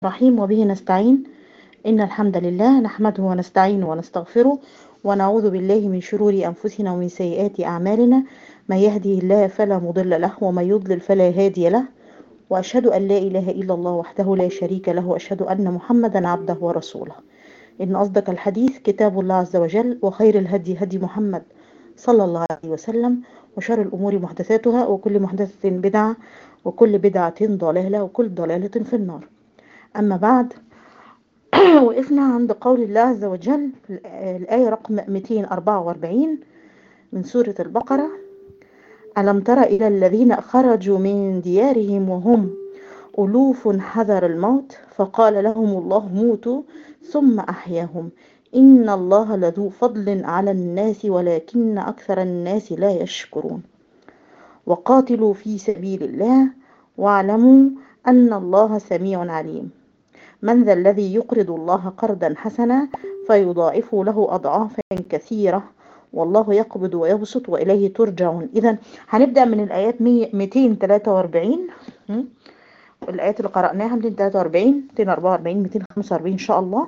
الرحيم وبه نستعين إن الحمد لله نحمده ونستعينه ونستغفره ونعوذ بالله من شرور أنفسنا ومن سيئات أعمالنا من يهده الله فلا مضل له ومن يضلل فلا هادي له وأشهد أن لا إله إلا الله وحده لا شريك له وأشهد أن محمدا عبده ورسوله إن أصدق الحديث كتاب الله عز وجل وخير الهدي هدي محمد صلى الله عليه وسلم وشر الأمور محدثاتها وكل محدثة بدعة وكل بدعة ضلالة وكل ضلالة في النار أما بعد وقفنا عند قول الله عز وجل الآية رقم 244 من سورة البقرة ألم تر إلى الذين خرجوا من ديارهم وهم ألوف حذر الموت فقال لهم الله موتوا ثم أحياهم إن الله لذو فضل على الناس ولكن أكثر الناس لا يشكرون وقاتلوا في سبيل الله واعلموا أن الله سميع عليم من ذا الذي يقرض الله قرضا حسنا فيضاعفه له أضعافا كثيرة والله يقبض ويبسط وإليه ترجعون إذا هنبدأ من الآيات 243 الآيات اللي قرأناها 243 244 245 إن شاء الله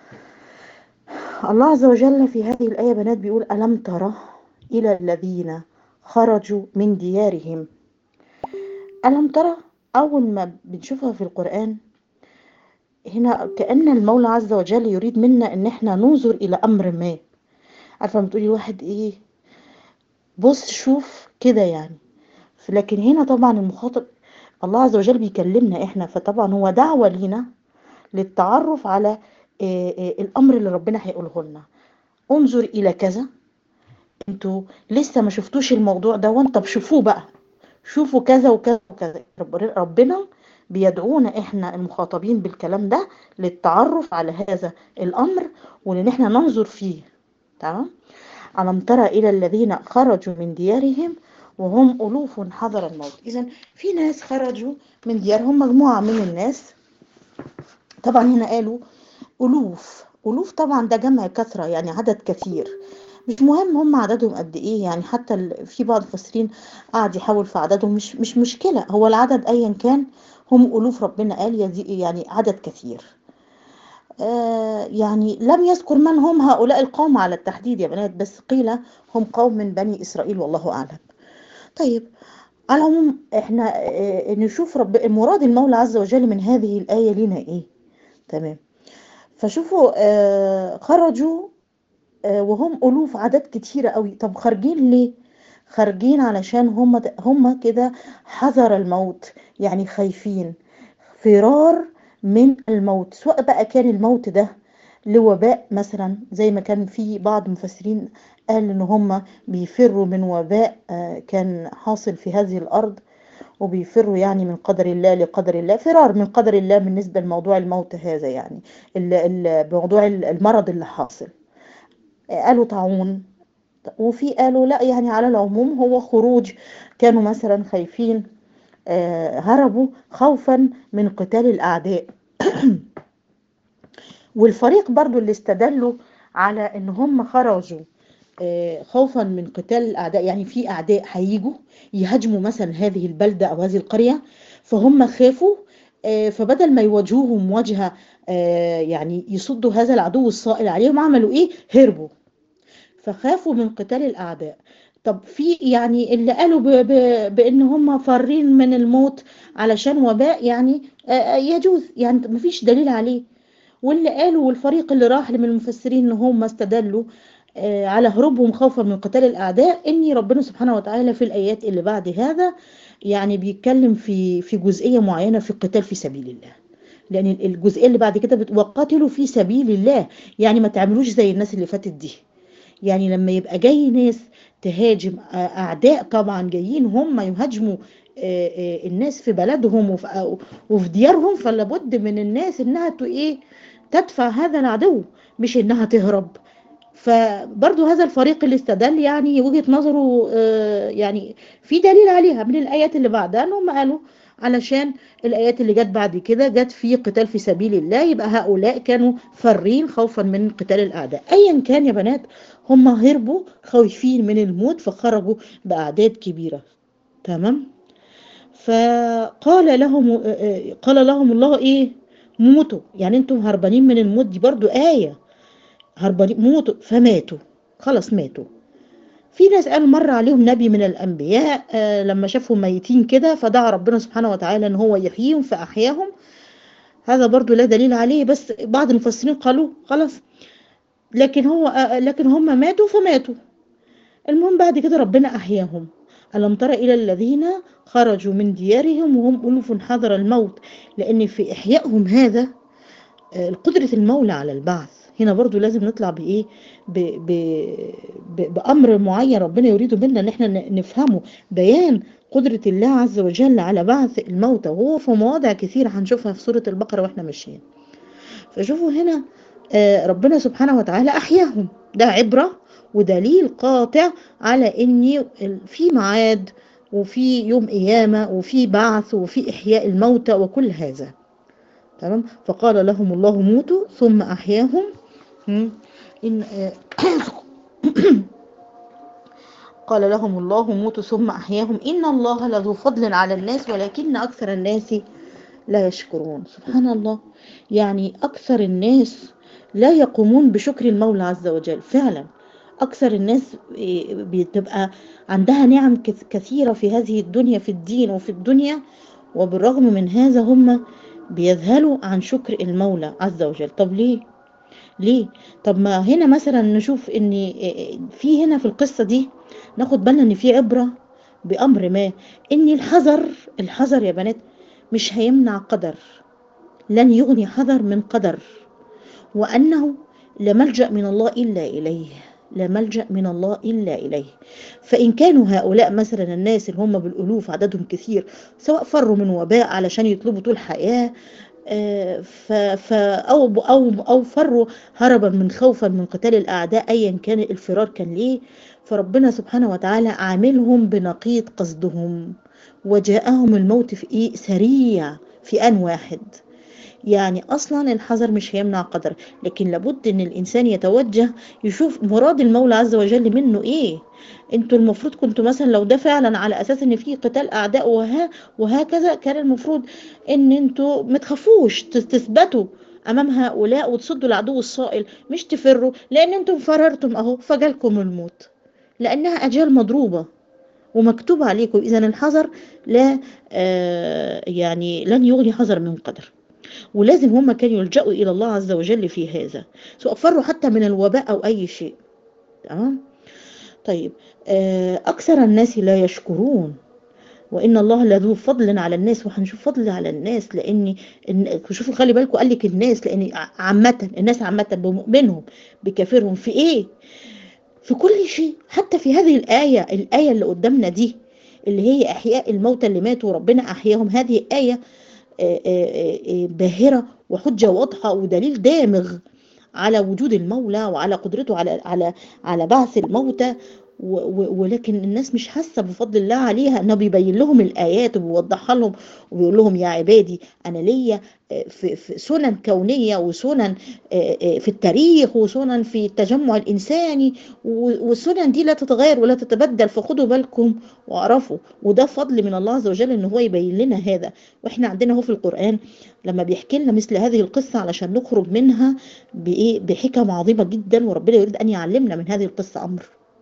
الله عز وجل في هذه الآية بنات بيقول ألم ترى إلى الذين خرجوا من ديارهم ألم ترى أول ما بنشوفها في القرآن هنا كأن المولى عز وجل يريد منا ان احنا ننظر الى امر ما عارفه لما تقولي واحد ايه بص شوف كده يعني لكن هنا طبعا المخاطب الله عز وجل بيكلمنا احنا فطبعا هو دعوة لينا للتعرف على إيه إيه الامر اللي ربنا هيقوله لنا انظر الى كذا انتوا لسه ما شفتوش الموضوع ده وانت بشوفوه بقى شوفوا كذا وكذا وكذا ربنا بيدعونا احنا المخاطبين بالكلام ده للتعرف على هذا الامر وان احنا ننظر فيه تمام ألم ترى إلى الذين خرجوا من ديارهم وهم ألوف حذر الموت إذا في ناس خرجوا من ديارهم مجموعة من الناس طبعا هنا قالوا ألوف ألوف طبعا ده جمع كثرة يعني عدد كثير مش مهم هم عددهم قد ايه يعني حتى في بعض المفسرين قاعد يحاول في عددهم مش مش مشكله هو العدد ايا كان هم الوف ربنا قال يعني عدد كثير آه يعني لم يذكر من هم هؤلاء القوم على التحديد يا بنات بس قيل هم قوم من بني اسرائيل والله اعلم طيب على العموم احنا آه نشوف رب مراد المولى عز وجل من هذه الايه لنا ايه تمام فشوفوا آه خرجوا وهم ألوف عدد كتيرة قوي طب خارجين ليه خارجين علشان هم هم كده حذر الموت يعني خايفين فرار من الموت سواء بقى كان الموت ده لوباء مثلا زي ما كان في بعض المفسرين قال ان هم بيفروا من وباء كان حاصل في هذه الارض وبيفروا يعني من قدر الله لقدر الله فرار من قدر الله بالنسبة لموضوع الموت هذا يعني موضوع المرض اللي حاصل قالوا طاعون وفي قالوا لا يعني على العموم هو خروج كانوا مثلا خايفين آه هربوا خوفا من قتال الأعداء والفريق برضو اللي استدلوا على ان هم خرجوا آه خوفا من قتال الأعداء يعني في أعداء هيجوا يهاجموا مثلا هذه البلدة أو هذه القرية فهم خافوا آه فبدل ما يواجهوهم مواجهة يعني يصدوا هذا العدو الصائل عليهم عملوا ايه هربوا فخافوا من قتال الاعداء طب في يعني اللي قالوا ب ب بان هم فارين من الموت علشان وباء يعني يجوز يعني مفيش دليل عليه واللي قالوا والفريق اللي راح من المفسرين ان هم استدلوا على هروبهم خوفا من قتال الاعداء ان ربنا سبحانه وتعالى في الايات اللي بعد هذا يعني بيتكلم في في جزئيه معينه في القتال في سبيل الله لان الجزئيه اللي بعد كده وقاتلوا في سبيل الله يعني ما تعملوش زي الناس اللي فاتت دي يعني لما يبقى جاي ناس تهاجم اعداء طبعا جايين هم يهاجموا الناس في بلدهم وفي, وفي ديارهم فلابد من الناس انها ايه تدفع هذا العدو مش انها تهرب فبرضو هذا الفريق اللي استدل يعني وجهة نظره يعني في دليل عليها من الآيات اللي بعدها انهم قالوا علشان الآيات اللي جت بعد كده جت في قتال في سبيل الله يبقى هؤلاء كانوا فرين خوفا من قتال الأعداء أيا كان يا بنات هم هربوا خوفين من الموت فخرجوا بأعداد كبيرة تمام فقال لهم قال لهم الله إيه موتوا يعني انتم هربانين من الموت دي برضو آية هربانين موتوا فماتوا خلاص ماتوا في ناس قالوا مر عليهم نبي من الأنبياء آه لما شافهم ميتين كده فدعا ربنا سبحانه وتعالى ان هو يحييهم فأحياهم هذا برضو لا دليل عليه بس بعض المفسرين قالوا خلاص لكن هو آه لكن هم ماتوا فماتوا المهم بعد كده ربنا أحياهم ألم تر إلى الذين خرجوا من ديارهم وهم ألوف حذر الموت لأن في إحيائهم هذا قدرة المولى على البعث هنا برضو لازم نطلع بإيه ب ب ب بأمر معين ربنا يريده منا إن احنا نفهمه بيان قدرة الله عز وجل على بعث الموتى وهو في مواضع كثيرة هنشوفها في سورة البقرة واحنا ماشيين فشوفوا هنا ربنا سبحانه وتعالى أحياهم ده عبرة ودليل قاطع على ان في ميعاد وفي يوم قيامة وفي بعث وفي إحياء الموتى وكل هذا تمام فقال لهم الله موتوا ثم أحياهم إن قال لهم الله موتوا ثم أحياهم إن الله لذو فضل على الناس ولكن أكثر الناس لا يشكرون سبحان الله يعني أكثر الناس لا يقومون بشكر المولى عز وجل فعلا أكثر الناس بتبقى عندها نعم كثيرة في هذه الدنيا في الدين وفي الدنيا وبالرغم من هذا هم بيذهلوا عن شكر المولى عز وجل طب ليه؟ ليه؟ طب ما هنا مثلا نشوف ان في هنا في القصة دي ناخد بالنا ان في عبرة بأمر ما ان الحذر الحذر يا بنات مش هيمنع قدر لن يغني حذر من قدر وأنه لا ملجأ من الله إلا إليه لا ملجأ من الله إلا إليه فإن كانوا هؤلاء مثلا الناس اللي هم بالألوف عددهم كثير سواء فروا من وباء علشان يطلبوا طول حياة ف ف أو أو أو فروا هربا من خوفا من قتال الأعداء أيا كان الفرار كان ليه فربنا سبحانه وتعالى عاملهم بنقيض قصدهم وجاءهم الموت في إيه سريع في آن واحد يعني اصلا الحذر مش هيمنع قدر لكن لابد ان الانسان يتوجه يشوف مراد المولى عز وجل منه ايه انتوا المفروض كنتوا مثلا لو ده فعلا على اساس ان في قتال اعداء وها وهكذا كان المفروض ان انتوا ما تخافوش تثبتوا امام هؤلاء وتصدوا العدو الصائل مش تفروا لان انتم فررتم اهو فجالكم الموت لانها اجال مضروبه ومكتوب عليكم اذا الحذر لا آه يعني لن يغني حذر من قدر ولازم هم كانوا يلجأوا إلى الله عز وجل في هذا سواء فروا حتى من الوباء أو أي شيء تمام طيب أكثر الناس لا يشكرون وإن الله لذو فضل على الناس وهنشوف فضل على الناس لأن شوفوا خلي بالكم قال لك الناس لأن عامة الناس عامة بمؤمنهم بكافرهم في إيه؟ في كل شيء حتى في هذه الآية الآية اللي قدامنا دي اللي هي إحياء الموتى اللي ماتوا وربنا أحياهم هذه آية باهرة وحجة واضحة ودليل دامغ على وجود المولى وعلى قدرته على على على بعث الموتى ولكن الناس مش حاسه بفضل الله عليها انه بيبين لهم الايات وبيوضحها لهم وبيقول لهم يا عبادي انا ليا في, في سنن كونيه وسنن في التاريخ وسنن في التجمع الانساني والسنن دي لا تتغير ولا تتبدل فخدوا بالكم واعرفوا وده فضل من الله عز وجل ان هو يبين لنا هذا واحنا عندنا هو في القران لما بيحكي لنا مثل هذه القصه علشان نخرج منها بايه بحكم عظيمه جدا وربنا يريد ان يعلمنا من هذه القصه امر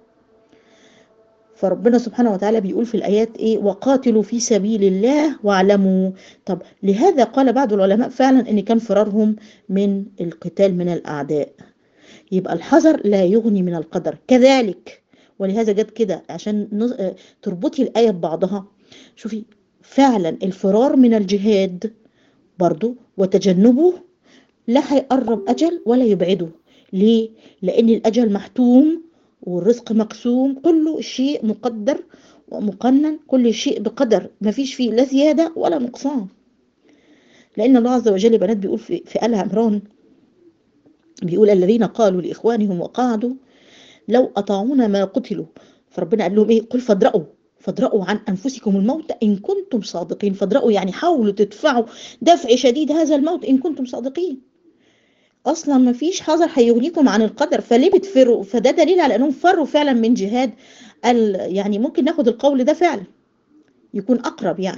فربنا سبحانه وتعالى بيقول في الآيات إيه وقاتلوا في سبيل الله واعلموا طب لهذا قال بعض العلماء فعلا إن كان فرارهم من القتال من الأعداء يبقى الحذر لا يغني من القدر كذلك ولهذا جت كده عشان تربطي الآية ببعضها شوفي فعلا الفرار من الجهاد برضو وتجنبه لا هيقرب أجل ولا يبعده ليه؟ لأن الأجل محتوم والرزق مقسوم كل شيء مقدر ومقنن كل شيء بقدر ما فيش فيه لا زيادة ولا نقصان لأن الله عز وجل بنات بيقول في, في آل عمران بيقول الذين قالوا لإخوانهم وقعدوا لو أطاعونا ما قتلوا فربنا قال لهم إيه قل فادرأوا فادرأوا عن أنفسكم الموت إن كنتم صادقين فادرأوا يعني حاولوا تدفعوا دفع شديد هذا الموت إن كنتم صادقين اصلا ما فيش حذر هيغنيكم عن القدر فليه بتفروا فده دليل على انهم فروا فعلا من جهاد يعني ممكن ناخد القول ده فعلا يكون اقرب يعني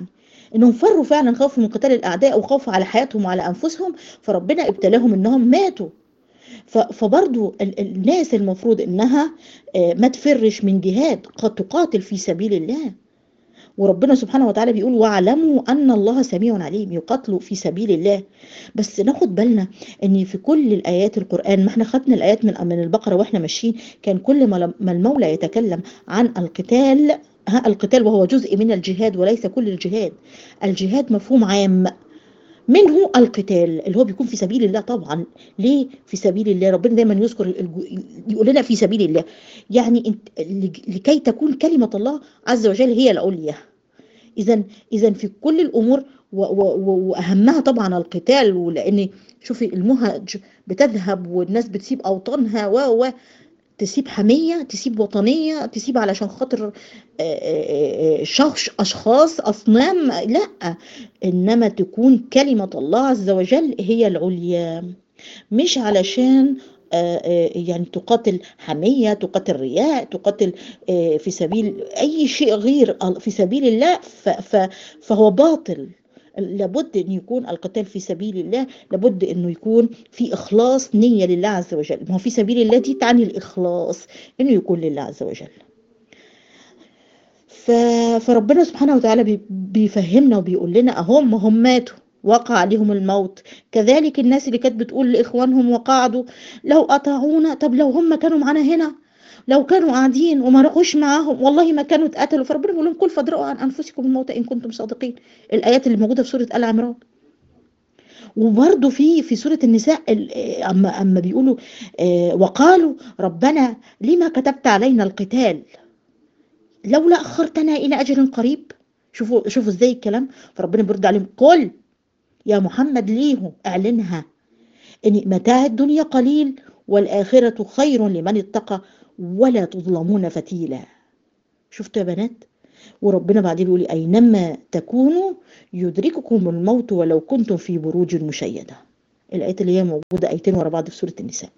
انهم فروا فعلا خوفا من قتال الاعداء وخوفا على حياتهم وعلى انفسهم فربنا ابتلاهم انهم ماتوا ف- فبرضو ال- الناس المفروض انها آه، ما تفرش من جهاد قد تقاتل في سبيل الله وربنا سبحانه وتعالى بيقول واعلموا ان الله سميع عليم يقاتلوا في سبيل الله بس ناخد بالنا ان في كل الايات القران ما احنا خدنا الايات من من البقره واحنا ماشيين كان كل ما ما المولى يتكلم عن القتال ها القتال وهو جزء من الجهاد وليس كل الجهاد الجهاد مفهوم عام منه القتال اللي هو بيكون في سبيل الله طبعا ليه في سبيل الله ربنا دايما يذكر الج- يقول لنا في سبيل الله يعني انت لكي تكون كلمة الله عز وجل هي العليا اذا اذا في كل الامور و- و- و- واهمها طبعا القتال ولان شوفي المهج بتذهب والناس بتسيب اوطانها و و تسيب حمية تسيب وطنية تسيب علشان خاطر آه، آه، آه، شخص أشخاص أصنام لا إنما تكون كلمة الله عز وجل هي العليا مش علشان آه، آه، يعني تقاتل حمية تقاتل رياء تقاتل آه، في سبيل أي شيء غير في سبيل الله ف- ف- فهو باطل لابد أن يكون القتال في سبيل الله لابد أنه يكون في إخلاص نية لله عز وجل ما هو في سبيل الله دي تعني الإخلاص أنه يكون لله عز وجل ف... فربنا سبحانه وتعالى بي... بيفهمنا وبيقول لنا اهم هم ماتوا وقع عليهم الموت كذلك الناس اللي كانت بتقول لاخوانهم وقعدوا لو اطاعونا طب لو هم كانوا معانا هنا لو كانوا قاعدين وما رقوش معاهم والله ما كانوا اتقتلوا فربنا بيقول لهم كل فادرؤوا عن انفسكم الموت ان كنتم صادقين الايات اللي موجوده في سوره ال عمران وبرضه في في سوره النساء ال- اما اما بيقولوا آه، وقالوا ربنا لما كتبت علينا القتال لولا أخرتنا إلى أجل قريب شوفوا شوفوا ازاي الكلام فربنا بيرد عليهم قل يا محمد ليه اعلنها ان متاع الدنيا قليل والآخرة خير لمن اتقى ولا تظلمون فتيلا شفتوا يا بنات وربنا بعدين بيقول أينما تكونوا يدرككم الموت ولو كنتم في بروج مشيدة الآيات اللي هي موجودة آيتين ورا بعض في سورة النساء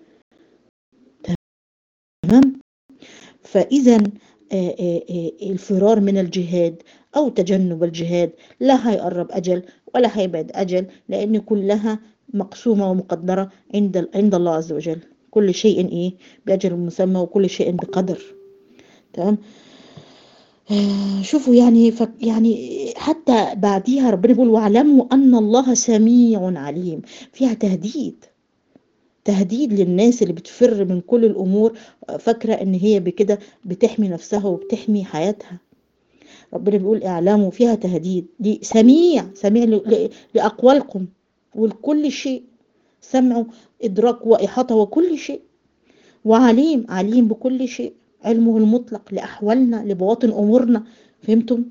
تمام فإذا آه، آه، آه، الفرار من الجهاد أو تجنب الجهاد لا هيقرب أجل ولا هيبعد أجل لأن كلها مقسومة ومقدرة عند عند الله عز وجل كل شيء إيه بأجل مسمى وكل شيء بقدر تمام آه، شوفوا يعني فك يعني حتى بعديها ربنا بيقول واعلموا أن الله سميع عليم فيها تهديد تهديد للناس اللي بتفر من كل الأمور فاكرة إن هي بكده بتحمي نفسها وبتحمي حياتها ربنا بيقول اعلموا فيها تهديد دي سميع سميع ل- ل- لأقوالكم ولكل شيء سمع إدراك وإحاطة وكل شيء وعليم عليم بكل شيء علمه المطلق لأحوالنا لبواطن أمورنا فهمتم؟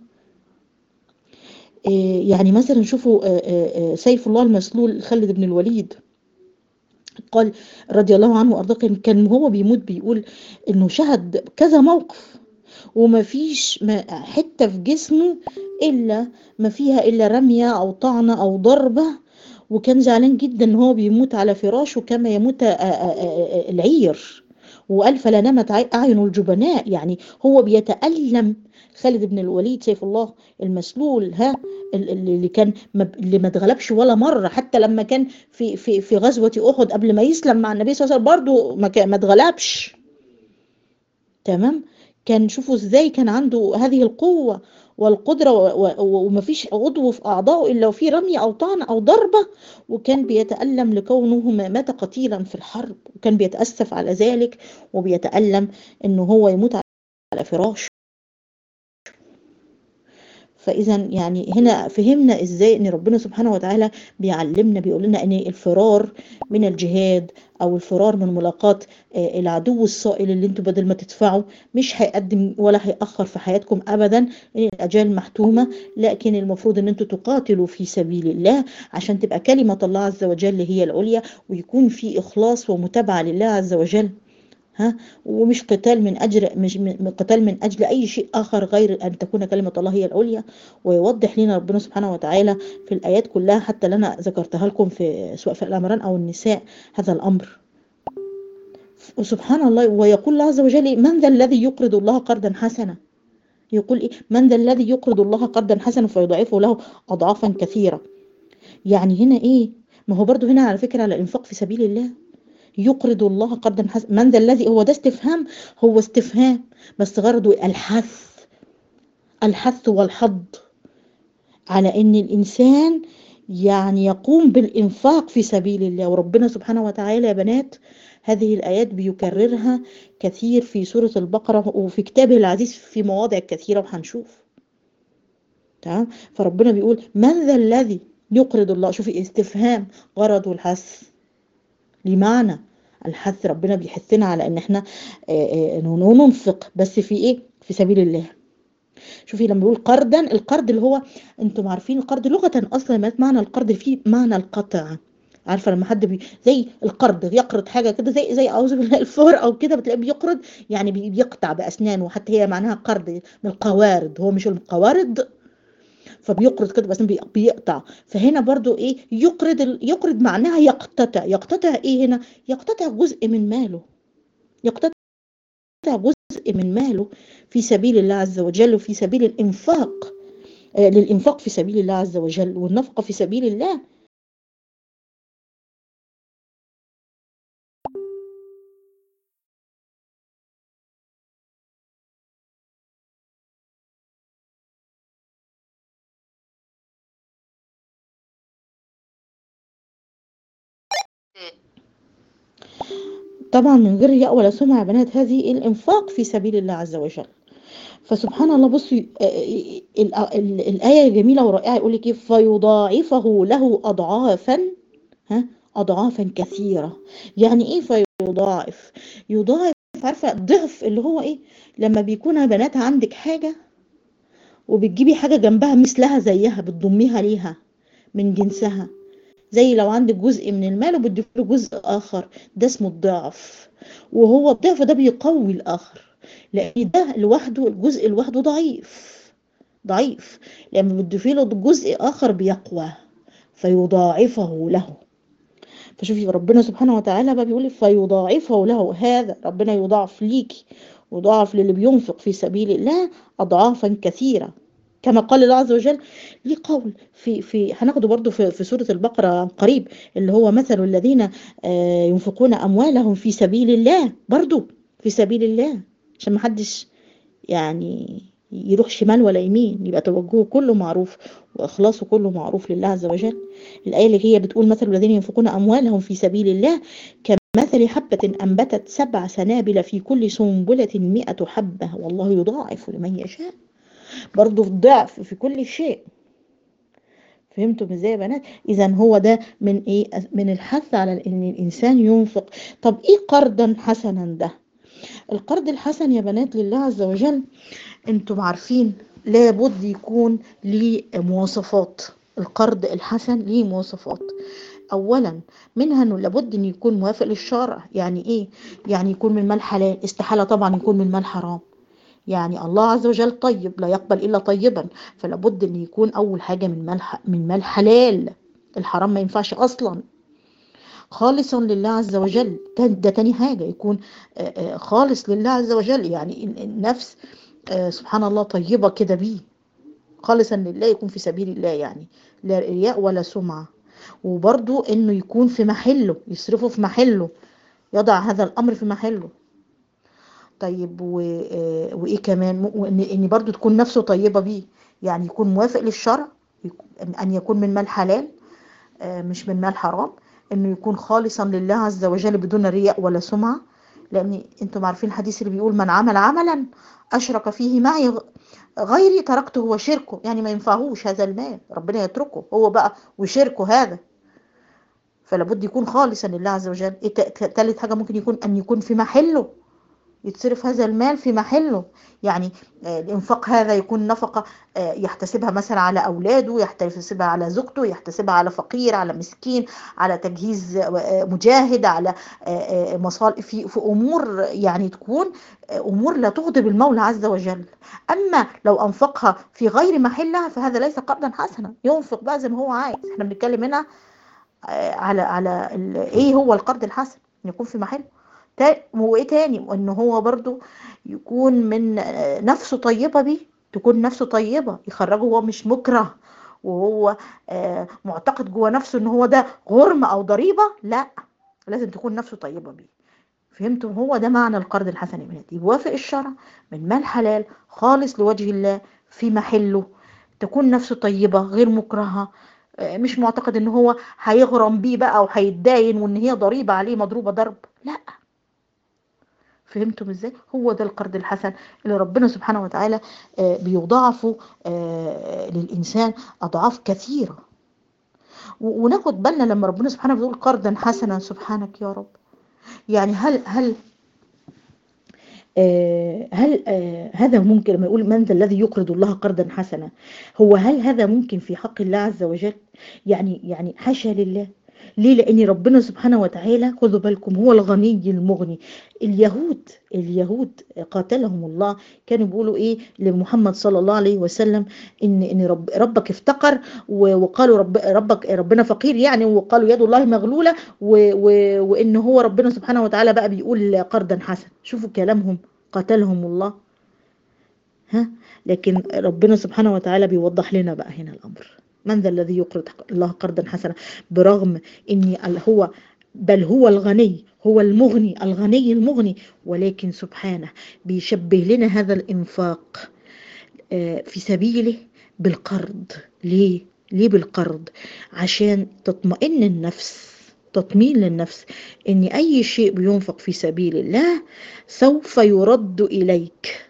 إيه يعني مثلا شوفوا آه، آه، آه، سيف الله المسلول خالد بن الوليد قال رضي الله عنه وارضاه كان كان هو بيموت بيقول انه شهد كذا موقف وما فيش ما حته في جسمه الا ما فيها الا رميه او طعنه او ضربه وكان زعلان جدا ان هو بيموت على فراشه كما يموت آه، آه، آه، آه، العير وقال فلا نمت عي- اعين الجبناء يعني هو بيتالم خالد بن الوليد سيف الله المسلول ها ال- ال- اللي كان ما ب- اللي ما اتغلبش ولا مره حتى لما كان في في في غزوه احد قبل ما يسلم مع النبي صلى الله عليه وسلم برضه ما كان- ما اتغلبش تمام كان شوفوا ازاي كان عنده هذه القوة والقدرة و- و- ومفيش عضو في أعضائه إلا وفيه رمية أو طعنة أو ضربة وكان بيتألم لكونه ما- مات قتيلا في الحرب وكان بيتأسف على ذلك وبيتألم إنه هو يموت على فراشه فإذا يعني هنا فهمنا إزاي إن ربنا سبحانه وتعالى بيعلمنا بيقول لنا إن الفرار من الجهاد أو الفرار من ملاقاة آه، العدو الصائل اللي انتوا بدل ما تدفعوا مش هيقدم ولا هيأخر في حياتكم أبدا لأن الأجال محتومة لكن المفروض إن انتوا تقاتلوا في سبيل الله عشان تبقى كلمة الله عز وجل هي العليا ويكون في إخلاص ومتابعة لله عز وجل ها ومش قتال من اجل مش من من قتال من اجل اي شيء اخر غير ان تكون كلمه الله هي العليا ويوضح لنا ربنا سبحانه وتعالى في الايات كلها حتى اللي انا ذكرتها لكم في سواء في الامران او النساء هذا الامر وسبحان الله ويقول الله عز وجل من ذا الذي يقرض الله قرضا حسنا يقول إيه من ذا الذي يقرض الله قرضا حسنا فيضاعفه له أضعافا كثيرة يعني هنا إيه ما هو برضو هنا على فكرة على الإنفاق في سبيل الله يقرض الله قرضا حسنا من ذا الذي هو ده استفهام هو استفهام بس غرضه الحث الحث والحض على ان الانسان يعني يقوم بالانفاق في سبيل الله وربنا سبحانه وتعالى يا بنات هذه الايات بيكررها كثير في سوره البقره وفي كتابه العزيز في مواضع كثيره وهنشوف تمام فربنا بيقول من ذا الذي يقرض الله شوفي استفهام غرضه الحث لمعنى الحث ربنا بيحثنا على ان احنا ننفق بس في ايه في سبيل الله شوفي لما بيقول قرضا القرض اللي هو انتم عارفين القرض لغه اصلا معنى القرض فيه معنى القطع عارفه لما حد بي زي القرض يقرض حاجه كده زي زي اعوذ بالله الفور او كده بتلاقيه بيقرض يعني بيقطع باسنانه حتى هي معناها قرض من القوارض هو مش القوارض فبيقرض كده بس بيقطع فهنا برضو ايه يقرض يقرض معناها يقتطع يقتطع ايه هنا يقتطع جزء من ماله يقتطع جزء من ماله في سبيل الله عز وجل وفي سبيل الانفاق آه للانفاق في سبيل الله عز وجل والنفقه في سبيل الله طبعا من غير رياء ولا سمعة يا بنات هذه الإنفاق في سبيل الله عز وجل فسبحان الله بصي الآية جميلة ورائعة يقول لك فيضاعفه له أضعافا ها أضعافا كثيرة يعني إيه فيضاعف يضاعف عارفة ضعف اللي هو إيه لما بيكون يا بنات عندك حاجة وبتجيبي حاجة جنبها مثلها زيها بتضميها ليها من جنسها زي لو عندك جزء من المال وبتضيف له جزء اخر ده اسمه الضعف وهو الضعف ده بيقوي الاخر لان ده لوحده الجزء لوحده ضعيف ضعيف لما بتضيفي له جزء اخر بيقوى فيضاعفه له فشوفي ربنا سبحانه وتعالى بقى بيقول فيضاعفه له هذا ربنا يضاعف ليكي ويضاعف للي بينفق في سبيل الله اضعافا كثيره كما قال الله عز وجل ليه قول في في هناخده برضو في, في سورة البقرة قريب اللي هو مثل الذين ينفقون أموالهم في سبيل الله برضو في سبيل الله عشان ما حدش يعني يروح شمال ولا يمين يبقى توجهه كله معروف وإخلاصه كله معروف لله عز وجل الآية اللي هي بتقول مثل الذين ينفقون أموالهم في سبيل الله كمثل حبة أنبتت سبع سنابل في كل سنبلة مئة حبة والله يضاعف لمن يشاء برضه في ضعف في كل شيء فهمتم ازاي يا بنات اذا هو ده من ايه من الحث على ان الانسان ينفق طب ايه قرضا حسنا ده القرض الحسن يا بنات لله عز وجل انتم عارفين لابد يكون ليه مواصفات القرض الحسن ليه مواصفات اولا منها انه لابد ان يكون موافق للشرع يعني ايه يعني يكون من مال حلال استحاله طبعا يكون من مال حرام يعني الله عز وجل طيب لا يقبل الا طيبا فلا بد ان يكون اول حاجه من مال من مال حلال الحرام ما ينفعش اصلا خالصا لله عز وجل ده تاني حاجه يكون خالص لله عز وجل يعني النفس سبحان الله طيبه كده بيه خالصا لله يكون في سبيل الله يعني لا رياء ولا سمعه وبرضو انه يكون في محله يصرفه في محله يضع هذا الامر في محله طيب و... وايه كمان وان ان برضو تكون نفسه طيبه بيه يعني يكون موافق للشرع ان يكون من مال حلال مش من مال حرام انه يكون خالصا لله عز وجل بدون رياء ولا سمعه لان انتم عارفين الحديث اللي بيقول من عمل عملا اشرك فيه معي غيري تركته وشركه يعني ما ينفعهوش هذا المال ربنا يتركه هو بقى وشركه هذا فلابد يكون خالصا لله عز وجل إيه تالت حاجه ممكن يكون ان يكون في محله يتصرف هذا المال في محله يعني الانفاق هذا يكون نفقة يحتسبها مثلا على أولاده يحتسبها على زوجته يحتسبها على فقير على مسكين على تجهيز مجاهد على مصالح في, في أمور يعني تكون أمور لا تغضب المولى عز وجل أما لو أنفقها في غير محلها فهذا ليس قرضا حسنا ينفق بقى زي ما هو عايز احنا بنتكلم هنا على على ايه هو القرض الحسن يكون في محله وايه تاني ان هو برضو يكون من نفسه طيبة بيه تكون نفسه طيبة يخرجه هو مش مكره وهو آه معتقد جوه نفسه ان هو ده غرم او ضريبة لا لازم تكون نفسه طيبة بيه فهمتم هو ده معنى القرض الحسن يا بنات يوافق الشرع من مال حلال خالص لوجه الله في محله تكون نفسه طيبة غير مكرهة مش معتقد ان هو هيغرم بيه بقى وهيتداين وان هي ضريبة عليه مضروبة ضرب لا فهمتم ازاي هو ده القرض الحسن اللي ربنا سبحانه وتعالى بيضاعفه للإنسان أضعاف كثيرة وناخد بالنا لما ربنا سبحانه بيقول قرضا حسنا سبحانك يا رب يعني هل هل آه هل آه هذا ممكن لما يقول من ذا الذي يقرض الله قرضا حسنا هو هل هذا ممكن في حق الله عز وجل يعني يعني حاشا لله ليه لان ربنا سبحانه وتعالى خذوا بالكم هو الغني المغني اليهود اليهود قاتلهم الله كانوا بيقولوا ايه لمحمد صلى الله عليه وسلم ان ان رب ربك افتقر وقالوا رب ربك ربنا فقير يعني وقالوا يد الله مغلوله وان هو ربنا سبحانه وتعالى بقى بيقول قرضا حسن شوفوا كلامهم قاتلهم الله ها لكن ربنا سبحانه وتعالى بيوضح لنا بقى هنا الامر من ذا الذي يقرض الله قرضا حسنا برغم ان هو بل هو الغني هو المغني الغني المغني ولكن سبحانه بيشبه لنا هذا الانفاق في سبيله بالقرض ليه ليه بالقرض عشان تطمئن النفس تطمين للنفس ان اي شيء بينفق في سبيل الله سوف يرد اليك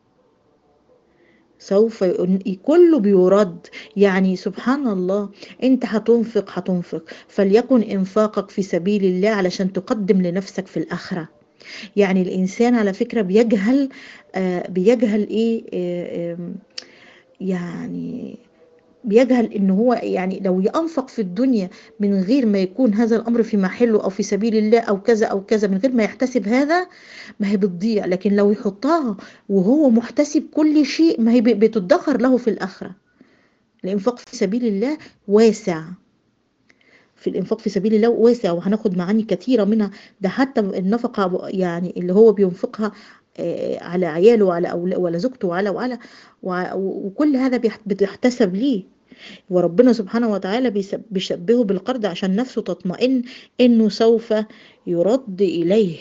سوف كله بيرد يعني سبحان الله انت هتنفق هتنفق فليكن انفاقك في سبيل الله علشان تقدم لنفسك في الاخره يعني الانسان على فكره بيجهل آه بيجهل ايه آه يعني بيجهل ان هو يعني لو ينفق في الدنيا من غير ما يكون هذا الامر في محله او في سبيل الله او كذا او كذا من غير ما يحتسب هذا ما هي بتضيع لكن لو يحطها وهو محتسب كل شيء ما هي بتدخر له في الاخره الانفاق في سبيل الله واسع في الانفاق في سبيل الله واسع وهناخد معاني كثيره منها ده حتى النفقه يعني اللي هو بينفقها على عياله وعلى وعلى زوجته وعلى وعلى وكل هذا بتحتسب ليه وربنا سبحانه وتعالى بيشبهه بالقرض عشان نفسه تطمئن انه سوف يرد اليه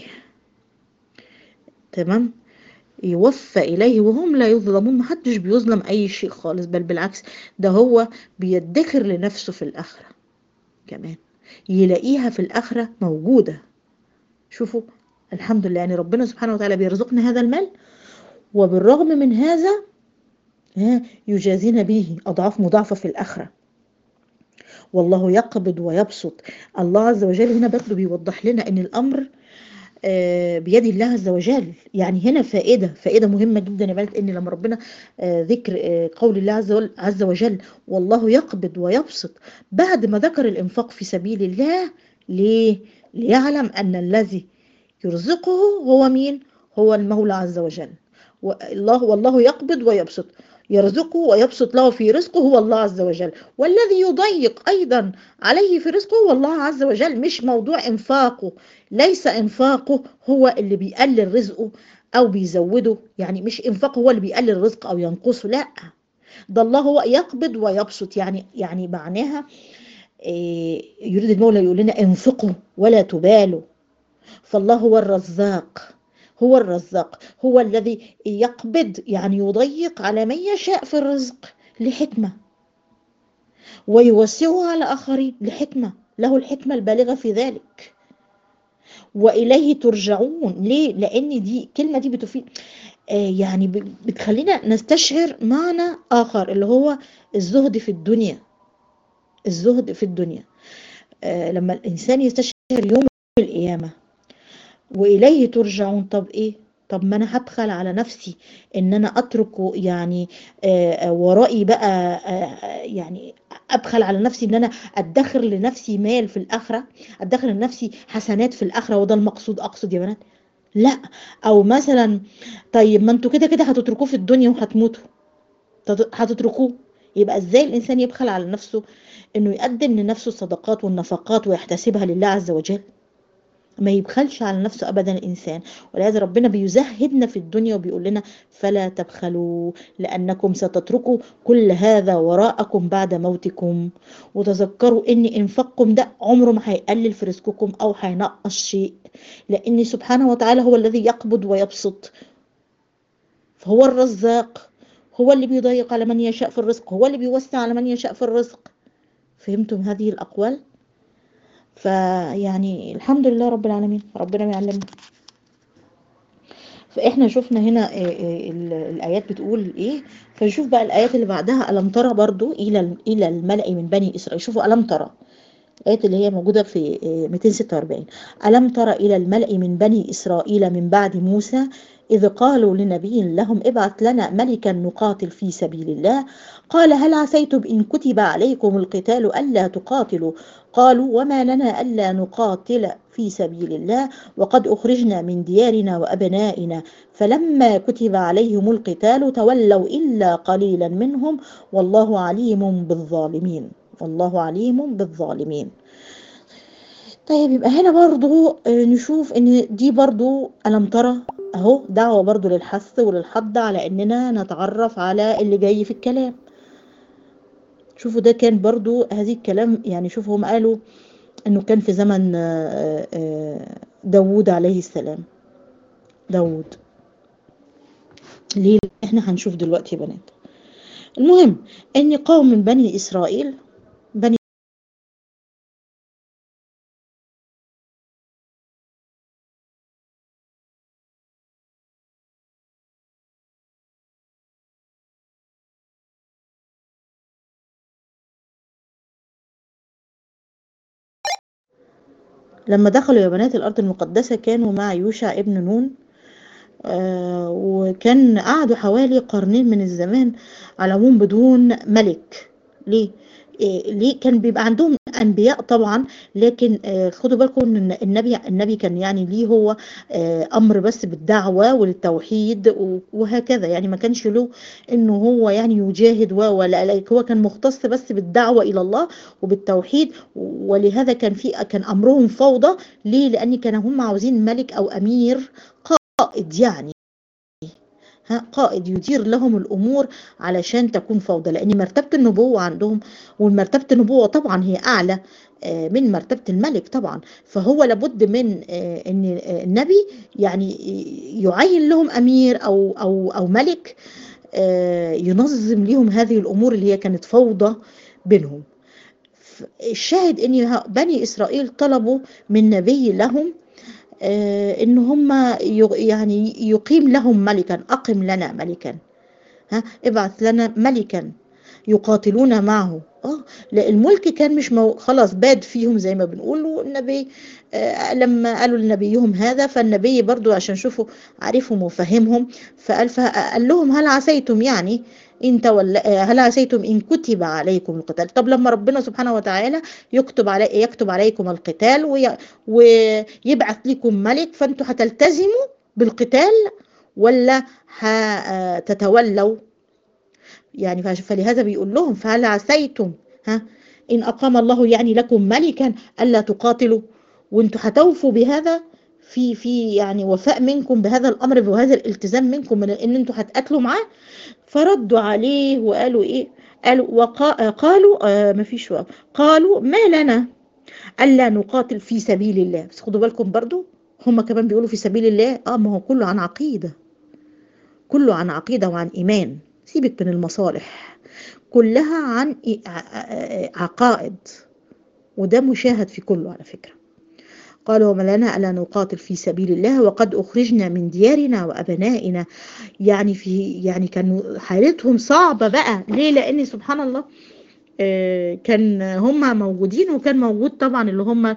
تمام يوفى إليه وهم لا يظلمون محدش بيظلم أي شيء خالص بل بالعكس ده هو بيدخر لنفسه في الآخرة كمان يلاقيها في الآخرة موجودة شوفوا الحمد لله يعني ربنا سبحانه وتعالى بيرزقنا هذا المال وبالرغم من هذا يجازينا به أضعاف مضاعفة في الآخرة والله يقبض ويبسط الله عز وجل هنا برضه بيوضح لنا ان الامر بيد الله عز وجل يعني هنا فائده فائده مهمه جدا يا بنات ان لما ربنا ذكر قول الله عز عز وجل والله يقبض ويبسط بعد ما ذكر الانفاق في سبيل الله ليه ليعلم ان الذي يرزقه هو مين هو المولى عز وجل والله والله يقبض ويبسط يرزقه ويبسط له في رزقه هو الله عز وجل والذي يضيق أيضا عليه في رزقه هو الله عز وجل مش موضوع إنفاقه ليس إنفاقه هو اللي بيقلل رزقه أو بيزوده يعني مش إنفاقه هو اللي بيقلل الرزق أو ينقصه لا ده الله هو يقبض ويبسط يعني يعني معناها يريد المولى يقول لنا انفقوا ولا تبالوا فالله هو الرزاق هو الرزاق هو الذي يقبض يعني يضيق على من يشاء في الرزق لحكمة ويوسعه على آخرين لحكمة له الحكمة البالغة في ذلك وإليه ترجعون ليه؟ لأن دي كلمة دي بتفيد آه يعني بتخلينا نستشعر معنى آخر اللي هو الزهد في الدنيا الزهد في الدنيا آه لما الإنسان يستشعر يوم القيامة واليه ترجعون طب ايه طب ما انا هبخل على نفسي ان انا اترك يعني آآ ورائي بقى يعني ابخل على نفسي ان انا ادخر لنفسي مال في الاخره ادخر لنفسي حسنات في الاخره وده المقصود اقصد يا بنات لا او مثلا طيب ما انتوا كده كده هتتركوه في الدنيا وهتموتوا هتتركوه يبقى ازاي الانسان يبخل على نفسه انه يقدم لنفسه الصدقات والنفقات ويحتسبها لله عز وجل ما يبخلش على نفسه ابدا الانسان ولهذا ربنا بيزهدنا في الدنيا وبيقول لنا فلا تبخلوا لانكم ستتركوا كل هذا وراءكم بعد موتكم وتذكروا ان انفاقكم ده عمره ما هيقلل في رزقكم او هينقص شيء لان سبحانه وتعالى هو الذي يقبض ويبسط فهو الرزاق هو اللي بيضيق على من يشاء في الرزق هو اللي بيوسع على من يشاء في الرزق فهمتم هذه الأقوال فيعني الحمد لله رب العالمين ربنا يعلمنا فاحنا شفنا هنا الايات بتقول ايه فنشوف بقى الايات اللي بعدها الم ترى برضو الى الى الملأ من بني اسرائيل شوفوا الم ترى الآيات اللي هي موجودة في 246 ألم تر إلى الملأ من بني إسرائيل من بعد موسى إذ قالوا لنبي لهم ابعث لنا ملكا نقاتل في سبيل الله قال هل عسيتم إن كتب عليكم القتال ألا تقاتلوا قالوا وما لنا ألا نقاتل في سبيل الله وقد أخرجنا من ديارنا وأبنائنا فلما كتب عليهم القتال تولوا إلا قليلا منهم والله عليم بالظالمين والله عليم بالظالمين طيب يبقى هنا برضو نشوف ان دي برضو ألم ترى اهو دعوة برضو للحث وللحض على اننا نتعرف على اللي جاي في الكلام شوفوا ده كان برضو هذه الكلام يعني شوفوا هم قالوا انه كان في زمن داوود عليه السلام داوود ليه احنا هنشوف دلوقتي يا بنات المهم ان قوم من بني اسرائيل بني لما دخلوا يا بنات الأرض المقدسة كانوا مع يوشع ابن نون آه وكان قعدوا حوالي قرنين من الزمان على العموم بدون ملك ليه؟ إيه ليه كان بيبقى عندهم انبياء طبعا لكن آه خدوا بالكم ان النبي النبي كان يعني ليه هو آه امر بس بالدعوه وللتوحيد وهكذا يعني ما كانش له انه هو يعني يجاهد ولا هو كان مختص بس بالدعوه الى الله وبالتوحيد ولهذا كان في كان امرهم فوضى ليه لان كان هم عاوزين ملك او امير قائد يعني قائد يدير لهم الامور علشان تكون فوضى لان مرتبه النبوه عندهم ومرتبه النبوه طبعا هي اعلى من مرتبه الملك طبعا فهو لابد من ان النبي يعني يعين لهم امير او او او ملك ينظم لهم هذه الامور اللي هي كانت فوضى بينهم الشاهد ان بني اسرائيل طلبوا من نبي لهم آه ان هم يعني يقيم لهم ملكا اقم لنا ملكا ها ابعث لنا ملكا يقاتلون معه اه لا الملك كان مش مو خلاص باد فيهم زي ما بنقول والنبي آه لما قالوا لنبيهم هذا فالنبي برضو عشان شوفوا عارفهم وفهمهم فقال فقال لهم هل عسيتم يعني إن تولى هل عسيتم إن كتب عليكم القتال طب لما ربنا سبحانه وتعالى يكتب علي يكتب عليكم القتال وي ويبعث لكم ملك فأنتوا هتلتزموا بالقتال ولا هتتولوا يعني فلهذا بيقول لهم فهل عسيتم ها إن أقام الله يعني لكم ملكا ألا تقاتلوا وانتوا هتوفوا بهذا في في يعني وفاء منكم بهذا الامر وهذا الالتزام منكم من ان انتوا هتقاتلوا معاه فردوا عليه وقالوا ايه قالوا وقا قالوا آه ما فيش قالوا ما لنا الا نقاتل في سبيل الله بس خدوا بالكم برضو هم كمان بيقولوا في سبيل الله اه ما هو كله عن عقيده كله عن عقيده وعن ايمان سيبك من المصالح كلها عن عقائد وده مشاهد في كله على فكره قال وما لنا ألا نقاتل في سبيل الله وقد أخرجنا من ديارنا وأبنائنا يعني في يعني كانوا حالتهم صعبة بقى ليه لأن سبحان الله كان هم موجودين وكان موجود طبعا اللي هم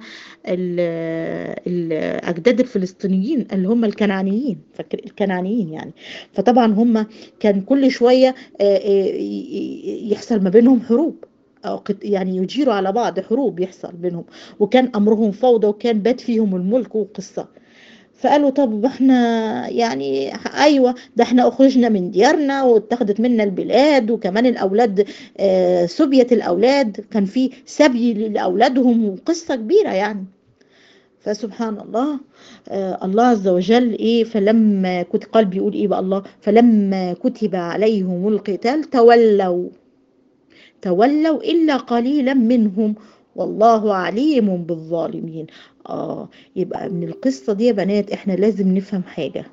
الأجداد الفلسطينيين اللي هم الكنعانيين فاكر الكنعانيين يعني فطبعا هم كان كل شوية يحصل ما بينهم حروب يعني يجيروا على بعض حروب يحصل بينهم وكان امرهم فوضى وكان بات فيهم الملك وقصه فقالوا طب احنا يعني ايوه ده احنا اخرجنا من ديارنا واتخذت منا البلاد وكمان الاولاد آه سبيت الاولاد كان في سبي لاولادهم وقصه كبيره يعني فسبحان الله آه الله عز وجل ايه فلما كتب قال بيقول ايه بقى الله فلما كتب عليهم القتال تولوا تولوا الا قليلا منهم والله عليم بالظالمين اه يبقى من القصه دي يا بنات احنا لازم نفهم حاجه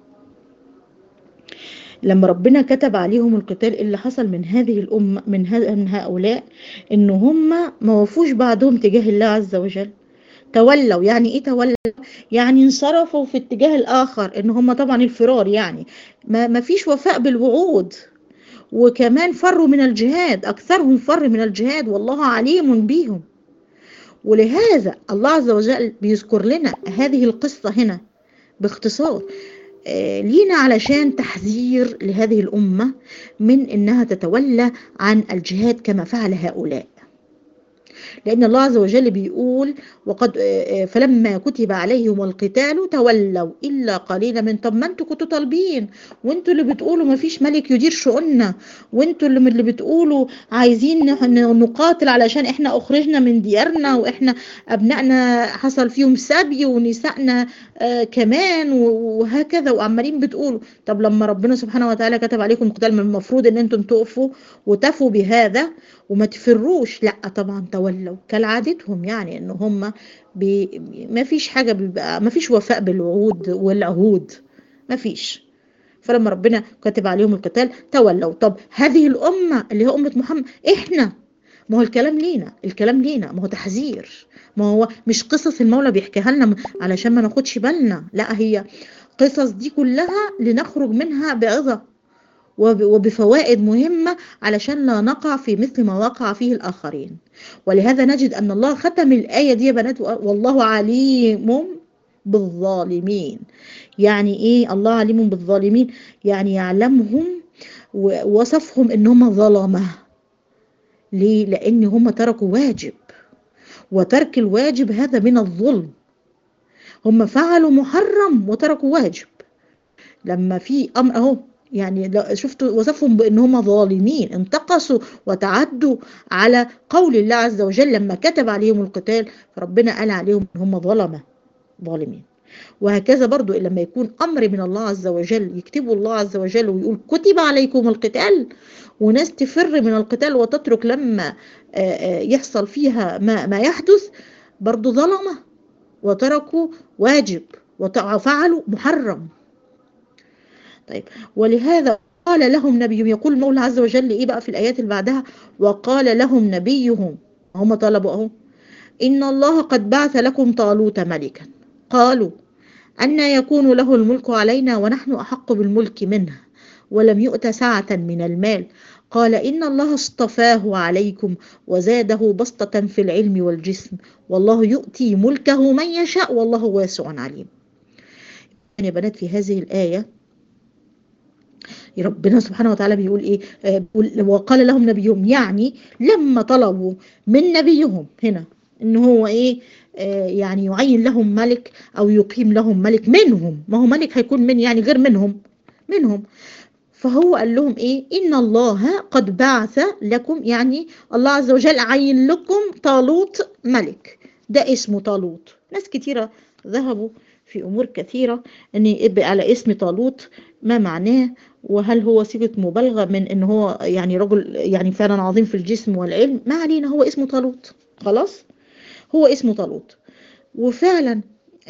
لما ربنا كتب عليهم القتال اللي حصل من هذه الأمة من, من هؤلاء إن هم ما وفوش بعضهم تجاه الله عز وجل تولوا يعني ايه تولوا يعني انصرفوا في اتجاه الاخر ان هم طبعا الفرار يعني ما, ما فيش وفاء بالوعود وكمان فروا من الجهاد اكثرهم فر من الجهاد والله عليم بهم ولهذا الله عز وجل بيذكر لنا هذه القصة هنا باختصار آه لينا علشان تحذير لهذه الأمة من إنها تتولى عن الجهاد كما فعل هؤلاء لأن الله عز وجل بيقول وقد فلما كتب عليهم القتال تولوا إلا قليلا من طب ما انتوا كنتوا طالبين وانتوا اللي بتقولوا ما فيش ملك يدير شؤوننا وانتوا اللي, اللي بتقولوا عايزين نقاتل علشان احنا أخرجنا من ديارنا واحنا أبنائنا حصل فيهم سبي ونسائنا آه كمان وهكذا وعمالين بتقولوا طب لما ربنا سبحانه وتعالى كتب عليكم القتال من المفروض ان انتم تقفوا وتفوا بهذا وما تفروش لا طبعا تولوا كالعادتهم يعني ان هم بي ما فيش حاجه بيبقى ما فيش وفاء بالوعود والعهود ما فيش فلما ربنا كتب عليهم القتال تولوا طب هذه الامه اللي هي امه محمد احنا ما هو الكلام لينا الكلام لينا ما هو تحذير ما هو مش قصص المولى بيحكيها لنا علشان ما ناخدش بالنا لا هي قصص دي كلها لنخرج منها بعظه وبفوائد مهمة علشان لا نقع في مثل ما وقع فيه الآخرين ولهذا نجد أن الله ختم الآية دي يا بنات والله عليم بالظالمين يعني إيه الله عليم بالظالمين يعني يعلمهم ووصفهم إن هم ظلمة ليه؟ لأن هم تركوا واجب وترك الواجب هذا من الظلم هم فعلوا محرم وتركوا واجب لما في أمر أهو يعني شفتوا وصفهم بان هم ظالمين انتقصوا وتعدوا على قول الله عز وجل لما كتب عليهم القتال فربنا قال عليهم ان هم ظلمه ظالمين وهكذا برضو لما يكون امر من الله عز وجل يكتبه الله عز وجل ويقول كتب عليكم القتال وناس تفر من القتال وتترك لما يحصل فيها ما, ما يحدث برضو ظلمه وتركوا واجب وفعلوا محرم طيب ولهذا قال لهم نبيهم يقول المولى عز وجل ايه بقى في الايات اللي بعدها وقال لهم نبيهم هم طلبوا اهو ان الله قد بعث لكم طالوت ملكا قالوا أن يكون له الملك علينا ونحن أحق بالملك منه ولم يؤت سعة من المال قال إن الله اصطفاه عليكم وزاده بسطة في العلم والجسم والله يؤتي ملكه من يشاء والله واسع عليم يعني يا بنات في هذه الآية ربنا سبحانه وتعالى بيقول ايه آه وقال لهم نبيهم يعني لما طلبوا من نبيهم هنا ان هو ايه آه يعني يعين لهم ملك او يقيم لهم ملك منهم ما هو ملك هيكون من يعني غير منهم منهم فهو قال لهم ايه ان الله قد بعث لكم يعني الله عز وجل عين لكم طالوت ملك ده اسمه طالوت ناس كتيرة ذهبوا في امور كثيرة ان يبقى على اسم طالوت ما معناه وهل هو صيغه مبالغه من ان هو يعني رجل يعني فعلا عظيم في الجسم والعلم ما علينا هو اسمه طالوت خلاص هو اسمه طالوت وفعلا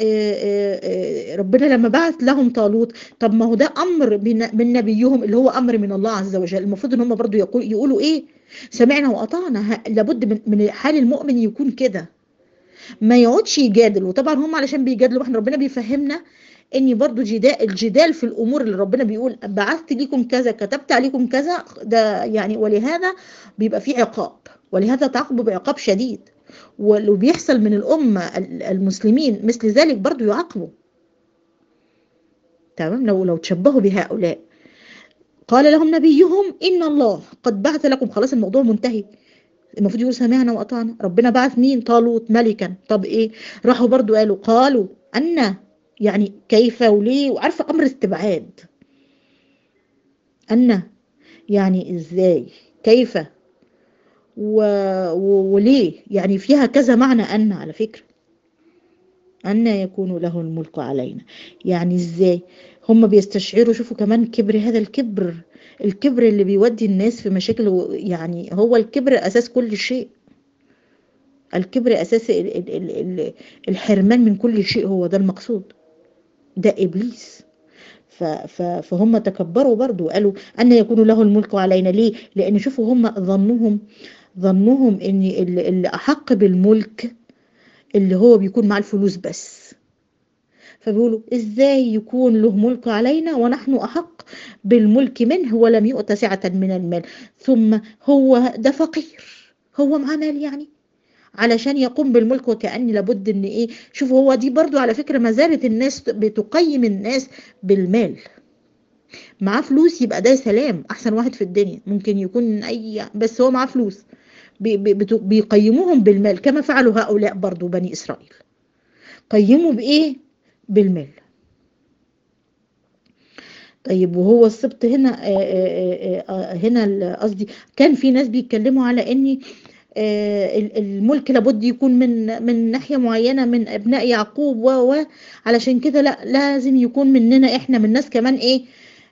ربنا لما بعث لهم طالوت طب ما هو ده امر من نبيهم اللي هو امر من الله عز وجل المفروض ان هم برضو يقول يقولوا ايه سمعنا واطعنا لابد من من حال المؤمن يكون كده ما يقعدش يجادل وطبعا هم علشان بيجادلوا احنا ربنا بيفهمنا ان برضو جدال الجدال في الامور اللي ربنا بيقول بعثت لكم كذا كتبت عليكم كذا ده يعني ولهذا بيبقى في عقاب ولهذا تعاقبوا بعقاب شديد ولو بيحصل من الامه المسلمين مثل ذلك برضو يعاقبوا تمام لو لو تشبهوا بهؤلاء قال لهم نبيهم ان الله قد بعث لكم خلاص الموضوع منتهي المفروض يقول سمعنا واطعنا ربنا بعث مين طالوت ملكا طب ايه راحوا برضو قالوا قالوا ان يعني كيف وليه وعارفه امر استبعاد ان يعني ازاي كيف و... و... وليه يعني فيها كذا معنى ان على فكره أن يكون له الملك علينا يعني إزاي هم بيستشعروا شوفوا كمان كبر هذا الكبر الكبر اللي بيودي الناس في مشاكل يعني هو الكبر أساس كل شيء الكبر أساس ال- ال- ال- ال- الحرمان من كل شيء هو ده المقصود ده إبليس ف- ف- فهم تكبروا برضو وقالوا أن يكون له الملك علينا ليه لأن شوفوا هم ظنهم ظنهم أن اللي اللي أحق بالملك اللي هو بيكون مع الفلوس بس فبيقولوا ازاي يكون له ملك علينا ونحن احق بالملك منه ولم يؤت سعة من المال ثم هو ده فقير هو معاه مال يعني علشان يقوم بالملك وكأن لابد ان ايه شوف هو دي برضو على فكرة ما زالت الناس بتقيم الناس بالمال معاه فلوس يبقى ده سلام احسن واحد في الدنيا ممكن يكون اي بس هو معاه فلوس بي- بي- بتو- بيقيموهم بالمال كما فعلوا هؤلاء برضو بني اسرائيل قيموا بايه بالمال طيب وهو السبط هنا آه، آه، آه، آه، هنا ال- قصدي كان في ناس بيتكلموا على ان آه، ال- الملك لابد يكون من من ناحية معينة من ابناء يعقوب و و علشان كده لا لازم يكون مننا احنا من ناس كمان ايه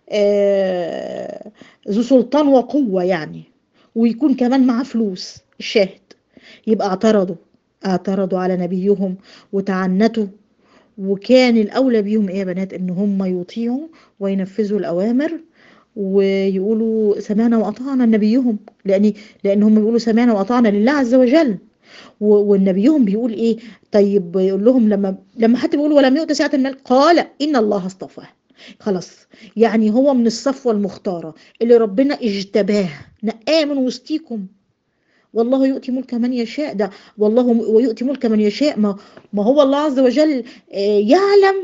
آه، ذو سلطان وقوة يعني ويكون كمان معاه فلوس الشاهد يبقى اعترضوا اعترضوا على نبيهم وتعنتوا وكان الأولى بيهم إيه يا بنات إن هم يطيعوا وينفذوا الأوامر ويقولوا سمعنا وأطعنا نبيهم لأن لأن هم بيقولوا سمعنا وأطعنا لله عز وجل و- والنبيهم بيقول إيه طيب يقول لهم لما لما حد بيقول ولم يؤت سعة المال قال إن الله اصطفاه خلاص يعني هو من الصفوة المختارة اللي ربنا اجتباه نقاه من وسطيكم والله يؤتي ملك من يشاء ده والله ويؤتي ملك من يشاء ما ما هو الله عز وجل آه، يعلم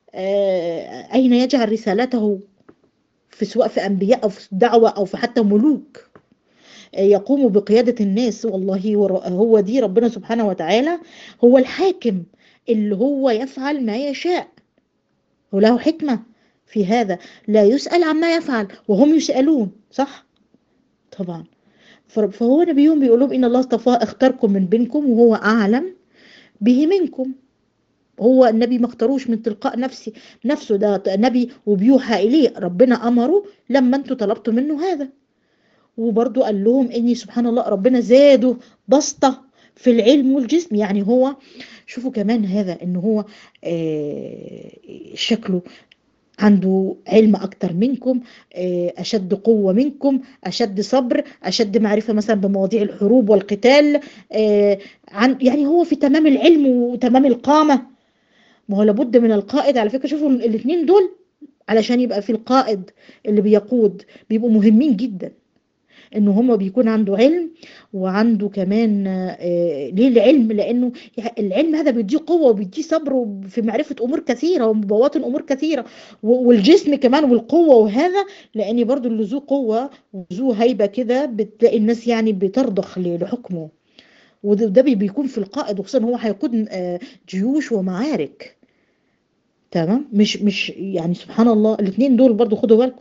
آه، أين يجعل رسالته في سواء في أنبياء أو في دعوة أو في حتى ملوك آه، يقوم بقيادة الناس والله ور- هو دي ربنا سبحانه وتعالى هو الحاكم اللي هو يفعل ما يشاء وله حكمة في هذا لا يسأل عما يفعل وهم يسألون صح طبعا ف- فهو نبيهم بيقول لهم إن الله اصطفاه اختاركم من بينكم وهو أعلم به منكم هو النبي ما اختاروش من تلقاء نفسي نفسه ده نبي وبيوحى إليه ربنا أمره لما انتوا طلبتوا منه هذا وبرضو قال لهم إني سبحان الله ربنا زاده بسطة في العلم والجسم يعني هو شوفوا كمان هذا إن هو آه، شكله عنده علم أكتر منكم آه، أشد قوة منكم أشد صبر أشد معرفة مثلا بمواضيع الحروب والقتال آه، عن يعني هو في تمام العلم وتمام القامة ما هو لابد من القائد على فكرة شوفوا الاثنين دول علشان يبقى في القائد اللي بيقود بيبقوا مهمين جدا ان هما بيكون عنده علم وعنده كمان آه، ليه العلم لانه العلم هذا بيديه قوه وبيديه صبر في معرفه امور كثيره وبواطن امور كثيره و- والجسم كمان والقوه وهذا لان برضو اللي ذو قوه وذو هيبه كده بتلاقي الناس يعني بترضخ ل- لحكمه وده ده بي- بيكون في القائد وخصوصا هو هيقود آه، جيوش ومعارك تمام مش مش يعني سبحان الله الاثنين دول برضو خدوا بالكم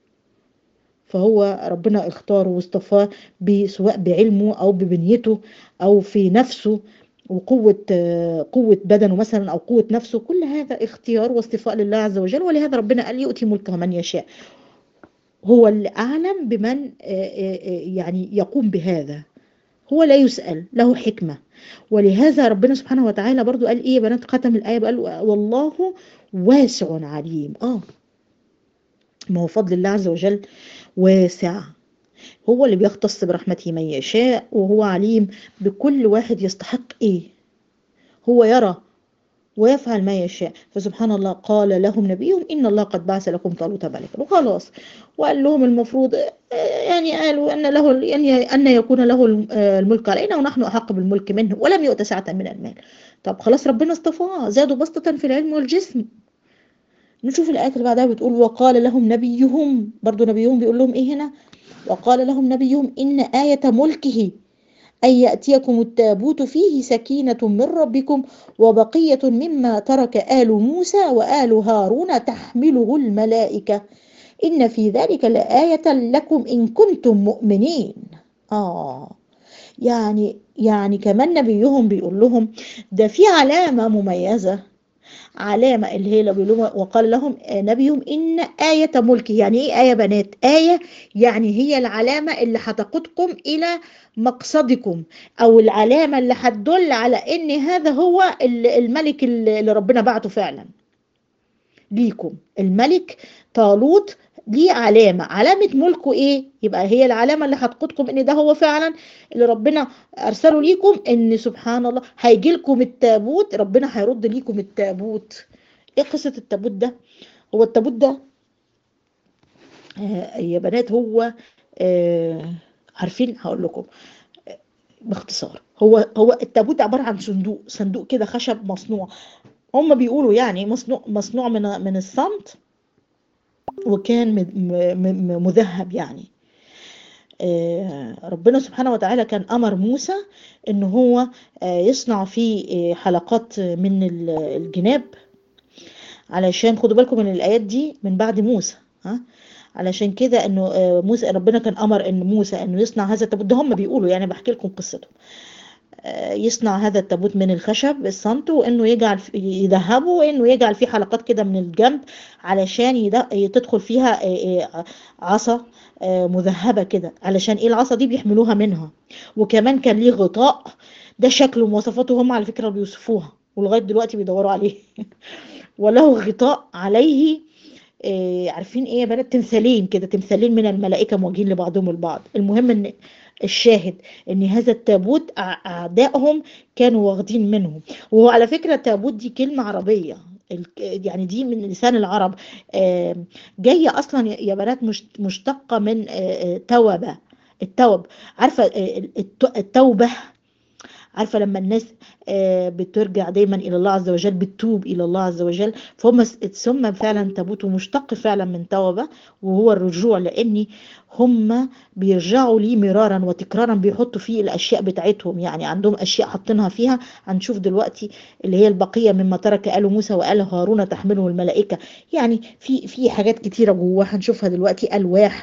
فهو ربنا اختاره واصطفاه ب- سواء بعلمه او ببنيته او في نفسه وقوة آه، قوة بدنه مثلا او قوة نفسه كل هذا اختيار واصطفاء لله عز وجل ولهذا ربنا قال يؤتي ملكه من يشاء هو اللي اعلم بمن آه، آه، آه، يعني يقوم بهذا هو لا يسأل له حكمة ولهذا ربنا سبحانه وتعالى برضو قال ايه يا بنات ختم الآية قال والله واسع عليم اه ما هو فضل الله عز وجل واسع هو اللي بيختص برحمته من يشاء وهو عليم بكل واحد يستحق ايه هو يرى ويفعل ما يشاء فسبحان الله قال لهم نبيهم إن الله قد بعث لكم طالوت ملكا وخلاص وقال لهم المفروض آه، يعني قالوا أن له يعني أن يكون له الم- آه، الملك علينا ونحن أحق بالملك منه ولم يؤت سعة من المال طب خلاص ربنا اصطفاه زادوا بسطة في العلم والجسم نشوف الآيات اللي بعدها بتقول وقال لهم نبيهم برضو نبيهم بيقول لهم إيه هنا وقال لهم نبيهم إن آية ملكه أن يأتيكم التابوت فيه سكينة من ربكم وبقية مما ترك آل موسى وآل هارون تحمله الملائكة إن في ذلك لآية لكم إن كنتم مؤمنين آه يعني يعني كمان نبيهم بيقول لهم ده في علامة مميزة علامة اللي هي لو بيقول لهم وقال لهم نبيهم إن آية ملكه يعني إيه آية بنات آية يعني هي العلامة اللي هتقودكم إلى مقصدكم أو العلامة اللي هتدل على إن هذا هو الملك اللي ربنا بعته فعلا ليكم الملك طالوت ليه علامة علامة ملكه ايه يبقى هي العلامة اللي هتقودكم ان ده هو فعلا اللي ربنا ارسله ليكم ان سبحان الله هيجي لكم التابوت ربنا هيرد ليكم التابوت ايه قصة التابوت ده هو التابوت ده آه يا بنات هو آه عارفين هقول لكم باختصار هو هو التابوت عبارة عن صندوق صندوق كده خشب مصنوع هم بيقولوا يعني مصنوع مصنوع من من الصمت وكان مذهب يعني ربنا سبحانه وتعالى كان أمر موسى إن هو يصنع فيه حلقات من الجناب علشان خدوا بالكم من الآيات دي من بعد موسى ها علشان كده انه موسى ربنا كان امر ان موسى انه يصنع هذا التابوت ده هم بيقولوا يعني بحكي لكم قصتهم يصنع هذا التابوت من الخشب الصمت وانه يجعل يذهبه وانه يجعل فيه حلقات كده من الجنب علشان تدخل فيها عصا مذهبة كده علشان ايه العصا دي بيحملوها منها وكمان كان ليه غطاء ده شكله ومواصفاته هم على فكرة بيوصفوها ولغاية دلوقتي بيدوروا عليه وله غطاء عليه إيه عارفين ايه يا بنات تمثالين كده تمثالين من الملائكة موجهين لبعضهم البعض المهم ان الشاهد ان هذا التابوت اعدائهم كانوا واخدين منهم وهو على فكرة التابوت دي كلمة عربية يعني دي من لسان العرب جاية اصلا يا بنات مشتقة من توبة التوب عارفة التوبة عارفه لما الناس بترجع دايما الى الله عز وجل بتتوب الى الله عز وجل فهم اتسمى فعلا تابوت ومشتق فعلا من توبه وهو الرجوع لان هم بيرجعوا ليه مرارا وتكرارا بيحطوا فيه الاشياء بتاعتهم يعني عندهم اشياء حاطينها فيها هنشوف دلوقتي اللي هي البقيه مما ترك آل موسى وآل هارون تحمله الملائكه يعني في في حاجات كتيره جواه هنشوفها دلوقتي الواح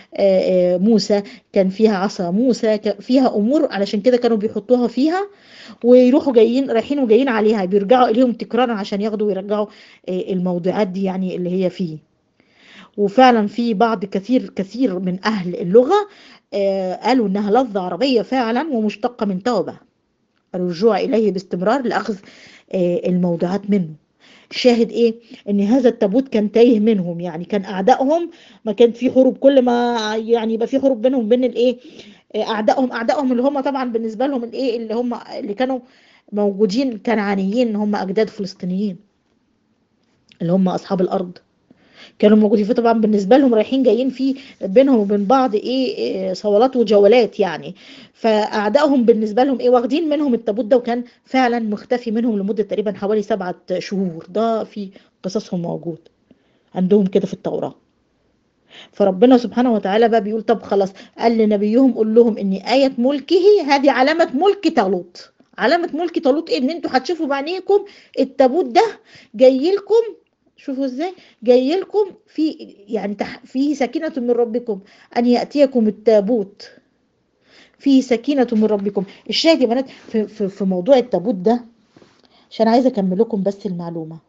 موسى كان فيها عصا موسى فيها امور علشان كده كانوا بيحطوها فيها ويروحوا جايين رايحين وجايين عليها بيرجعوا اليهم تكرارا عشان ياخدوا ويرجعوا الموضوعات دي يعني اللي هي فيه وفعلا في بعض كثير كثير من اهل اللغه قالوا انها لفظه عربيه فعلا ومشتقه من توبه الرجوع اليه باستمرار لاخذ الموضوعات منه شاهد ايه ان هذا التابوت كان تايه منهم يعني كان اعدائهم ما كان في حروب كل ما يعني يبقى في حروب بينهم بين الايه اعدائهم اعدائهم اللي هم طبعا بالنسبه لهم الايه اللي هم اللي كانوا موجودين كنعانيين هم اجداد فلسطينيين اللي هم اصحاب الارض كانوا موجودين فيه طبعا بالنسبه لهم رايحين جايين في بينهم وبين بعض ايه صولات وجولات يعني فاعدائهم بالنسبه لهم ايه واخدين منهم التابوت ده وكان فعلا مختفي منهم لمده تقريبا حوالي سبعة شهور ده في قصصهم موجود عندهم كده في التوراه فربنا سبحانه وتعالى بقى بيقول طب خلاص قال لنبيهم قول لهم ان آية ملكه هذه علامة ملك طالوت علامة ملك طالوت ايه ان انتوا هتشوفوا بعينيكم التابوت ده جاي لكم شوفوا ازاي جاي لكم في يعني تح فيه سكينة من ربكم أن يأتيكم التابوت فيه سكينة من ربكم الشاهد يا بنات في, في, في موضوع التابوت ده عشان عايزة أكمل لكم بس المعلومة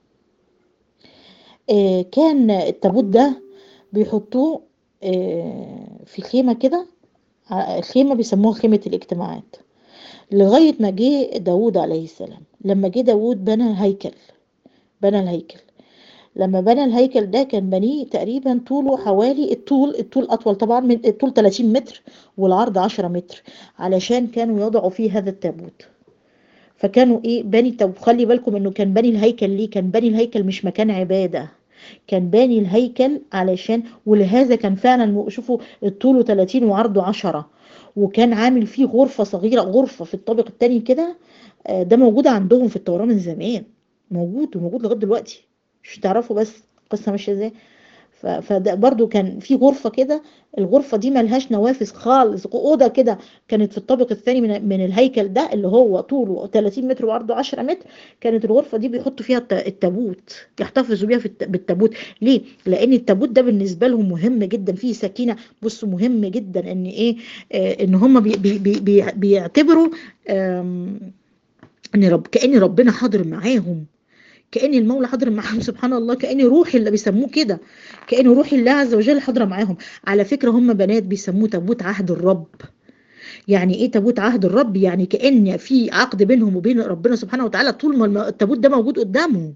آه كان التابوت ده بيحطوه آه في خيمة كده خيمة بيسموها خيمة الاجتماعات لغاية ما جه داود عليه السلام لما جه داود بنى هيكل بنى الهيكل لما بنى الهيكل ده كان بنيه تقريبا طوله حوالي الطول الطول اطول طبعا من الطول 30 متر والعرض 10 متر علشان كانوا يضعوا فيه هذا التابوت فكانوا ايه بني طب خلي بالكم انه كان بني الهيكل ليه كان بني الهيكل مش مكان عباده كان باني الهيكل علشان ولهذا كان فعلا شوفوا الطول 30 وعرضه 10 وكان عامل فيه غرفه صغيره غرفه في الطابق الثاني كده ده موجود عندهم في التوراه من زمان موجود وموجود لغايه دلوقتي مش تعرفوا بس القصة ماشية ازاي ف- فده برضو كان في غرفة كده الغرفة دي ملهاش نوافذ خالص أوضة كده كانت في الطابق الثاني من من الهيكل ده اللي هو طوله 30 متر وعرضه 10 متر كانت الغرفة دي بيحطوا فيها الت- التابوت يحتفظوا بيها في الت- بالتابوت ليه؟ لأن التابوت ده بالنسبة لهم مهم جدا فيه سكينة بصوا مهم جدا إن إيه آه إن هم بي بي بي بي بيعتبروا آم، إن رب كأن ربنا حاضر معاهم كأن المولى حاضر معاهم سبحان الله كأن روح اللي بيسموه كده كأن روح الله عز وجل حاضرة معاهم على فكرة هم بنات بيسموه تابوت عهد الرب يعني ايه تابوت عهد الرب يعني كأن في عقد بينهم وبين ربنا سبحانه وتعالى طول ما الم- التابوت ده موجود قدامهم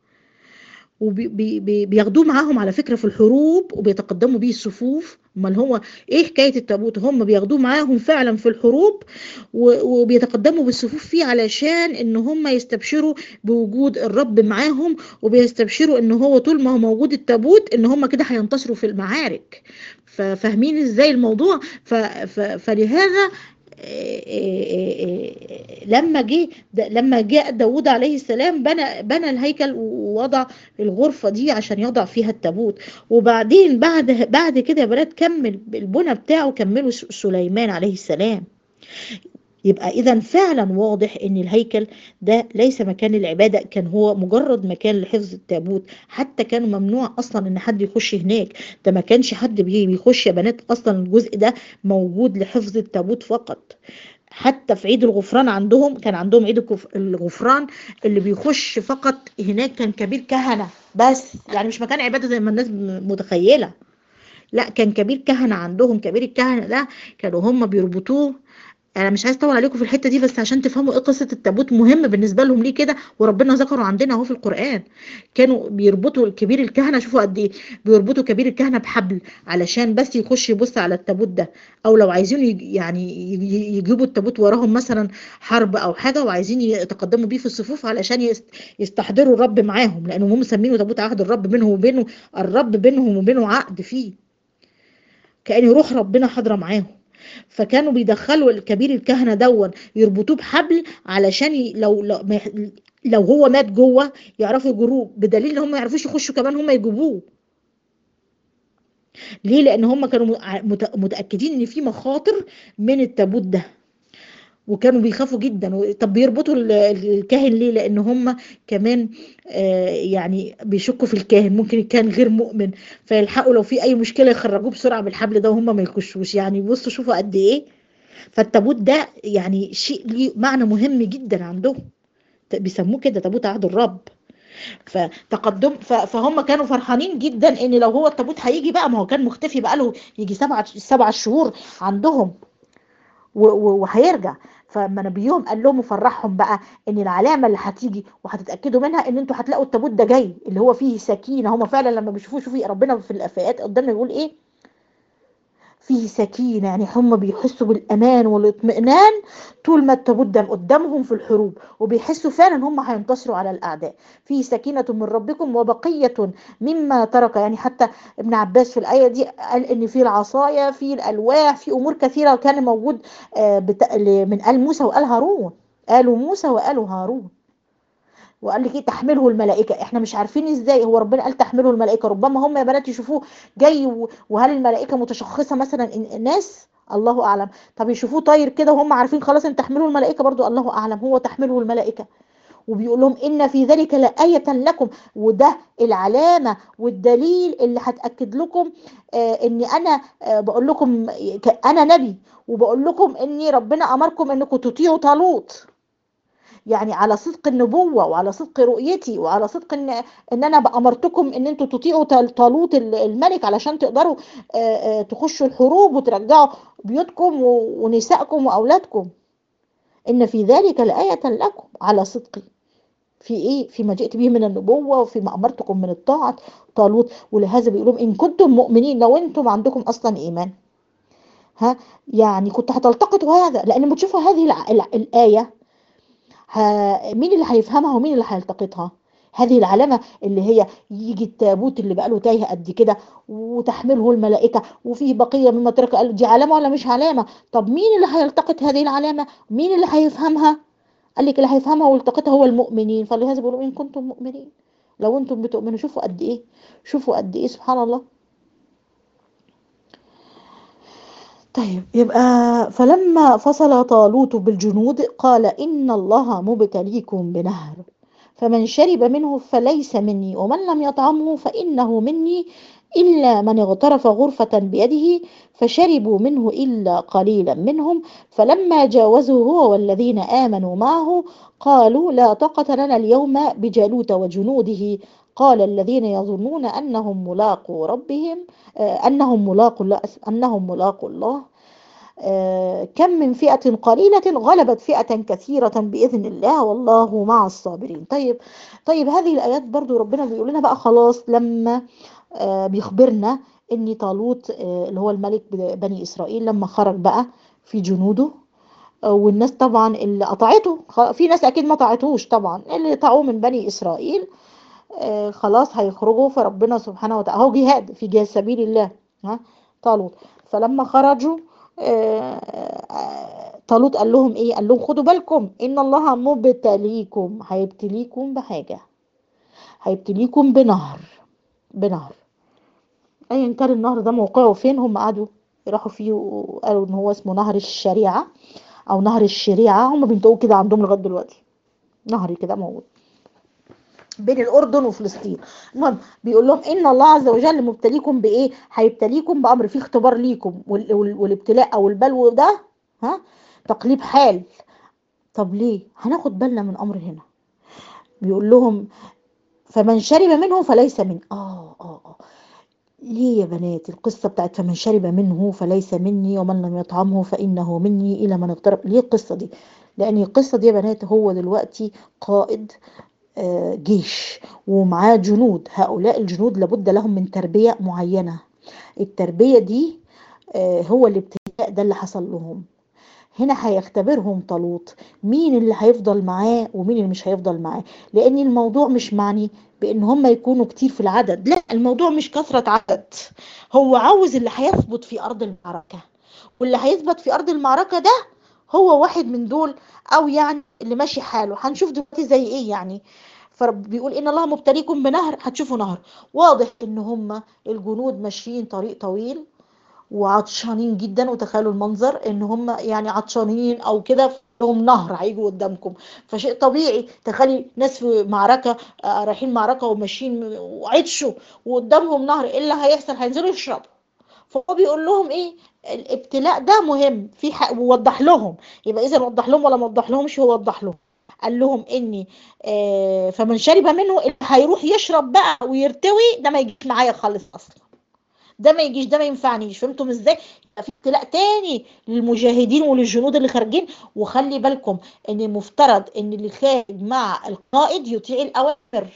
وبياخدوه معاهم على فكرة في الحروب وبيتقدموا بيه الصفوف امال هو ايه حكاية التابوت هم بياخدوه معاهم فعلا في الحروب و- وبيتقدموا بالصفوف فيه علشان ان هم يستبشروا بوجود الرب معاهم وبيستبشروا ان هو طول ما هو موجود التابوت ان هم كده هينتصروا في المعارك ففاهمين ازاي الموضوع ف ف فلهذا آه، آه، آه، لما جه د- لما جاء داود عليه السلام بنى بنى الهيكل ووضع الغرفة دي عشان يضع فيها التابوت وبعدين بعد بعد كده يا بنات كمل البنى بتاعه كمله س- سليمان عليه السلام يبقى إذا فعلا واضح إن الهيكل ده ليس مكان العبادة كان هو مجرد مكان لحفظ التابوت حتى كان ممنوع أصلا إن حد يخش هناك ده ما كانش حد بي- بيخش يا بنات أصلا الجزء ده موجود لحفظ التابوت فقط حتى في عيد الغفران عندهم كان عندهم عيد الكف- الغفران اللي بيخش فقط هناك كان كبير كهنة بس يعني مش مكان عبادة زي ما الناس م- متخيلة لا كان كبير كهنة عندهم كبير الكهنة ده كانوا هم بيربطوه انا مش عايز اطول عليكم في الحته دي بس عشان تفهموا ايه قصه التابوت مهم بالنسبه لهم ليه كده وربنا ذكره عندنا اهو في القران كانوا بيربطوا كبير الكهنه شوفوا قد ايه بيربطوا كبير الكهنه بحبل علشان بس يخش يبص على التابوت ده او لو عايزين يج- يعني ي- يجيبوا التابوت وراهم مثلا حرب او حاجه وعايزين يتقدموا بيه في الصفوف علشان يست- يستحضروا الرب معاهم لانهم هم مسمينه تابوت عهد الرب بينهم وبينه الرب بينهم وبينه عقد فيه كأن روح ربنا حاضره معاهم فكانوا بيدخلوا الكبير الكهنة دون يربطوه بحبل علشان ي... لو لو, ما يح- لو هو مات جوه يعرفوا يجروه بدليل ان هم ما يعرفوش يخشوا كمان هم يجيبوه ليه لان هم كانوا مع- مت- متاكدين ان في مخاطر من التابوت ده وكانوا بيخافوا جدا و- طب بيربطوا ال- الكاهن ليه لان هم كمان آه يعني بيشكوا في الكاهن ممكن الكاهن غير مؤمن فيلحقوا لو في اي مشكله يخرجوه بسرعه بالحبل ده وهم ما يخشوش يعني بصوا شوفوا قد ايه فالتابوت ده يعني شيء ليه معنى مهم جدا عندهم ت- بيسموه كده تابوت عهد الرب فتقدم ف- فهم كانوا فرحانين جدا ان لو هو التابوت هيجي بقى ما هو كان مختفي بقى له يجي سبعة سبع شهور عندهم و- و- وهيرجع فما نبيهم قال لهم وفرحهم بقى ان العلامه اللي هتيجي وهتتاكدوا منها ان انتوا هتلاقوا التابوت ده جاي اللي هو فيه سكينه هم فعلا لما بيشوفوه شوفي ربنا في الافات قدامنا بيقول ايه فيه سكينة يعني هم بيحسوا بالأمان والاطمئنان طول ما التابوت ده قدامهم في الحروب وبيحسوا فعلا هم هينتصروا على الأعداء فيه سكينة من ربكم وبقية مما ترك يعني حتى ابن عباس في الآية دي قال إن في العصاية في الألواح في أمور كثيرة كان موجود آه، بت- ل- من آل موسى وآل هارون قالوا موسى وقالوا هارون وقال لك ايه تحمله الملائكه احنا مش عارفين ازاي هو ربنا قال تحمله الملائكه ربما هم يا بنات يشوفوه جاي و- وهل الملائكه متشخصه مثلا إن- ناس الله اعلم طب يشوفوه طاير كده وهم عارفين خلاص ان تحمله الملائكه برضو الله اعلم هو تحمله الملائكه وبيقول لهم ان في ذلك لآية لكم وده العلامة والدليل اللي هتأكد لكم آه ان انا آه بقول لكم ك- انا نبي وبقول لكم اني ربنا امركم انكم تطيعوا طالوت يعني على صدق النبوة وعلى صدق رؤيتي وعلى صدق ان ان انا امرتكم ان انتوا تطيعوا طال- طالوت ال- الملك علشان تقدروا آه، آه، تخشوا الحروب وترجعوا بيوتكم و- ونسائكم واولادكم ان في ذلك لآية لكم على صدقي في ايه فيما جئت به من النبوة وفيما امرتكم من الطاعة طالوت ولهذا بيقولون ان كنتم مؤمنين لو انتم عندكم اصلا ايمان ها يعني كنت هتلتقطوا هذا لان بتشوفوا هذه الع- الع- الآية ه... مين اللي هيفهمها ومين اللي هيلتقطها هذه العلامة اللي هي يجي التابوت اللي بقاله تايه قد كده وتحمله الملائكة وفيه بقية مما ترك قال دي علامة ولا مش علامة طب مين اللي هيلتقط هذه العلامة مين اللي هيفهمها قال لك اللي هيفهمها ويلتقطها هو المؤمنين فلهذا بيقولوا إن كنتم مؤمنين لو انتم بتؤمنوا شوفوا قد ايه شوفوا قد ايه سبحان الله طيب يبقى فلما فصل طالوت بالجنود قال إن الله مبتليكم بنهر فمن شرب منه فليس مني ومن لم يطعمه فإنه مني إلا من اغترف غرفة بيده فشربوا منه إلا قليلا منهم فلما جاوزه هو والذين آمنوا معه قالوا لا طاقة لنا اليوم بجالوت وجنوده قال الذين يظنون أنهم ملاقوا ربهم آه، أنهم ملاقوا الله أنهم ملاقوا الله آه، كم من فئة قليلة غلبت فئة كثيرة بإذن الله والله مع الصابرين طيب طيب هذه الآيات برضو ربنا بيقول لنا بقى خلاص لما آه، بيخبرنا ان طالوت آه، اللي هو الملك بني إسرائيل لما خرج بقى في جنوده آه، والناس طبعا اللي قطعته خ- في ناس أكيد ما طاعتهوش طبعا اللي طاعوه من بني إسرائيل آه، خلاص هيخرجوا فربنا سبحانه وتعالى هو جهاد في جهاد سبيل الله ها طالوت فلما خرجوا آه، آه، طالوت قال لهم ايه قال لهم خدوا بالكم ان الله مبتليكم هيبتليكم بحاجة هيبتليكم بنهر بنهر ايا كان النهر ده موقعه فين هم قعدوا يروحوا فيه وقالوا ان هو اسمه نهر الشريعة او نهر الشريعة هم بينطقوا كده عندهم لغاية دلوقتي نهر كده موجود بين الاردن وفلسطين المهم بيقول لهم ان الله عز وجل مبتليكم بايه هيبتليكم بامر فيه اختبار ليكم وال- وال- والابتلاء او البلو ده ها تقليب حال طب ليه هناخد بالنا من امر هنا بيقول لهم فمن شرب منه فليس من اه اه اه ليه يا بنات القصة بتاعت فمن شرب منه فليس مني ومن لم يطعمه فإنه مني إلى من اقترب ليه القصة دي لأن القصة دي يا بنات هو دلوقتي قائد آه، جيش ومعاه جنود هؤلاء الجنود لابد لهم من تربية معينة التربية دي آه، هو الابتلاء ده اللي حصل لهم هنا هيختبرهم طالوت مين اللي هيفضل معاه ومين اللي مش هيفضل معاه لان الموضوع مش معني بان هم يكونوا كتير في العدد لا الموضوع مش كثرة عدد هو عاوز اللي هيثبت في ارض المعركة واللي هيثبت في ارض المعركة ده هو واحد من دول او يعني اللي ماشي حاله هنشوف دلوقتي زي ايه يعني فبيقول ان الله مبتليكم بنهر هتشوفوا نهر واضح ان هم الجنود ماشيين طريق طويل وعطشانين جدا وتخيلوا المنظر ان هم يعني عطشانين او كده لهم نهر هيجوا قدامكم فشيء طبيعي تخيلي ناس في معركة آه، رايحين معركة وماشيين وعطشوا وقدامهم نهر ايه اللي هيحصل هينزلوا يشربوا فهو بيقول لهم ايه الابتلاء ده مهم في حق ووضح لهم يبقى اذا وضح لهم ولا ما وضح لهمش هو وضح لهم قال لهم اني آه فمن شرب منه اللي هيروح يشرب بقى ويرتوي ده ما يجيش معايا خالص اصلا ده ما يجيش ده ما ينفعنيش فهمتم ازاي يبقى في ابتلاء تاني للمجاهدين وللجنود اللي خارجين وخلي بالكم ان المفترض ان اللي خارج مع القائد يطيع الاوامر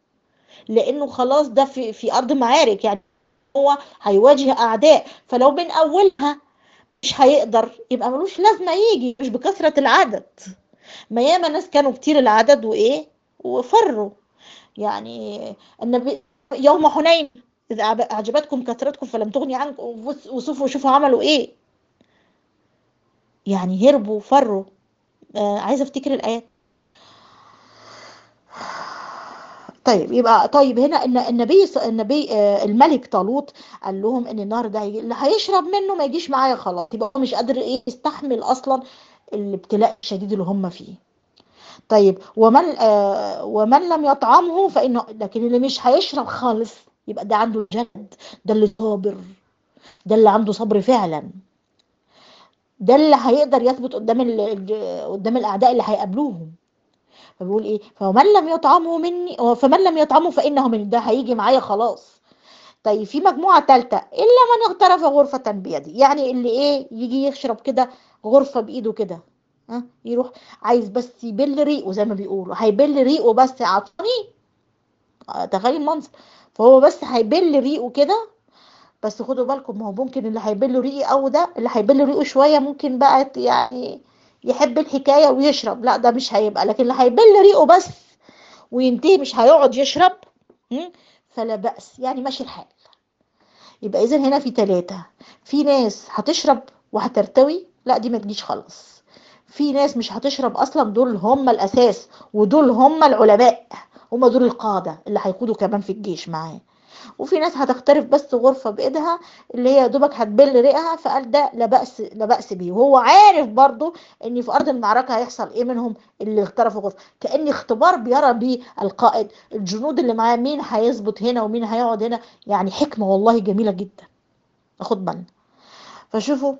لانه خلاص ده في في ارض معارك يعني هو هيواجه اعداء فلو من اولها مش هيقدر يبقى ملوش لازمه يجي مش بكثره العدد ما ياما ناس كانوا كتير العدد وايه وفروا يعني النبي يوم حنين إذا أعب- أعجبتكم كثرتكم فلم تغني عنكم وبص- وشوفوا شوفوا عملوا إيه يعني هربوا وفروا آه عايزة أفتكر الآيات طيب يبقى طيب هنا ان النبي ص- النبي آه، الملك طالوت قال لهم ان النهر ده هيجي اللي هيشرب منه ما يجيش معايا خلاص يبقى هو مش قادر ايه يستحمل اصلا الابتلاء الشديد اللي هم فيه طيب ومن آه ومن لم يطعمه فانه لكن اللي مش هيشرب خالص يبقى ده عنده جد ده اللي صابر ده اللي عنده صبر فعلا ده اللي هيقدر يثبت قدام ال... ال- قدام الاعداء اللي هيقابلوهم فبيقول ايه فمن لم يطعمه مني فمن لم يطعمه فانه من ده هيجي معايا خلاص طيب في مجموعة تالتة إلا من اغترف غرفة بيده يعني اللي إيه يجي يشرب كده غرفة بإيده كده ها يروح عايز بس يبل ريقه زي ما بيقولوا هيبل ريقه بس عطني آه، تخيل المنظر فهو بس هيبل ريقه كده بس خدوا بالكم ما هو ممكن اللي هيبل ريقه أو ده اللي هيبل ريقه شوية ممكن بقى ت- يعني يحب الحكاية ويشرب لا ده مش هيبقى لكن اللي هيبل ريقه بس وينتهي مش هيقعد يشرب م? فلا بأس يعني ماشي الحال يبقى اذا هنا في ثلاثة في ناس هتشرب وهترتوي لا دي ما تجيش خالص في ناس مش هتشرب اصلا دول هم الاساس ودول هم العلماء هم دول القادة اللي هيقودوا كمان في الجيش معاه وفي ناس هتخترف بس غرفة بإيدها اللي هي دوبك هتبل ريقها فقال ده لا بأس لا بأس بيه وهو عارف برضو ان في أرض المعركة هيحصل ايه منهم اللي اخترفوا غرفة كأن اختبار بيرى بيه القائد الجنود اللي معاه مين هيظبط هنا ومين هيقعد هنا يعني حكمة والله جميلة جدا اخد بالنا فشوفوا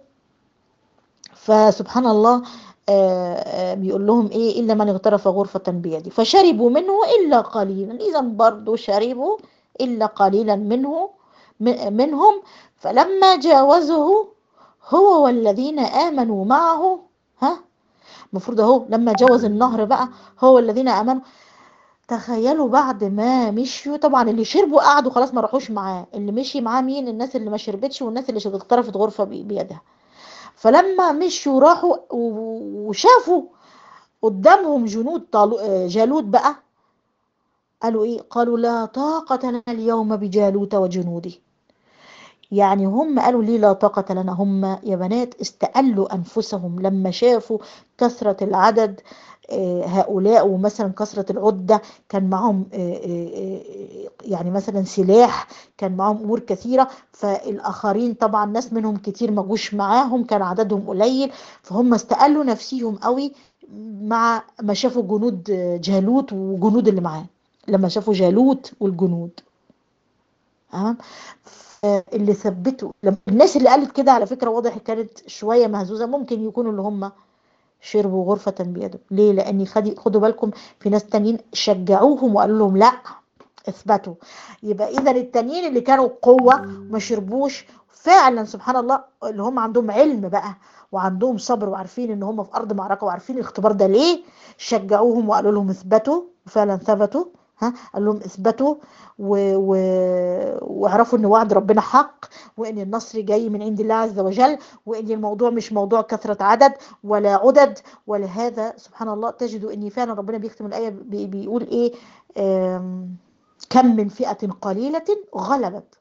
فسبحان الله آه، آه، بيقول لهم ايه الا من اغترف غرفة بيده فشربوا منه الا قليلا اذا برضو شربوا الا قليلا منه م- منهم فلما جاوزه هو والذين امنوا معه ها المفروض اهو لما جاوز النهر بقى هو الذين امنوا تخيلوا بعد ما مشيوا طبعا اللي شربوا قعدوا خلاص ما راحوش معاه اللي مشي معاه مين الناس اللي ما شربتش والناس اللي اغترفت غرفة بي- بيدها فلما مشوا راحوا و- وشافوا قدامهم جنود طالو- آه، جالوت بقى قالوا ايه قالوا لا طاقة لنا اليوم بجالوت وجنوده يعني هم قالوا ليه لا طاقة لنا هم يا بنات استقلوا أنفسهم لما شافوا كثرة العدد آه، هؤلاء ومثلا كثرة العدة كان معهم آه، آه، آه، يعني مثلا سلاح كان معهم أمور كثيرة فالآخرين طبعا ناس منهم كتير ما جوش معاهم كان عددهم قليل فهم استقلوا نفسيهم قوي مع ما شافوا جنود آه، جالوت وجنود اللي معاه لما شافوا جالوت والجنود تمام اللي ثبتوا لما الناس اللي قالت كده على فكرة واضح كانت شوية مهزوزة ممكن يكونوا اللي هم شربوا غرفة بيده ليه لأن خدي خدوا بالكم في ناس تانيين شجعوهم وقالوا لهم لا اثبتوا يبقى إذا التانيين اللي كانوا قوة ما شربوش فعلا سبحان الله اللي هم عندهم علم بقى وعندهم صبر وعارفين ان هم في ارض معركه وعارفين الاختبار ده ليه شجعوهم وقالوا لهم اثبتوا وفعلا ثبتوا ها قال لهم اثبتوا و... و... واعرفوا ان وعد ربنا حق وان النصر جاي من عند الله عز وجل وان الموضوع مش موضوع كثرة عدد ولا عدد ولهذا سبحان الله تجدوا ان فعلا ربنا بيختم الايه بي... بيقول ايه آم... كم من فئة قليلة غلبت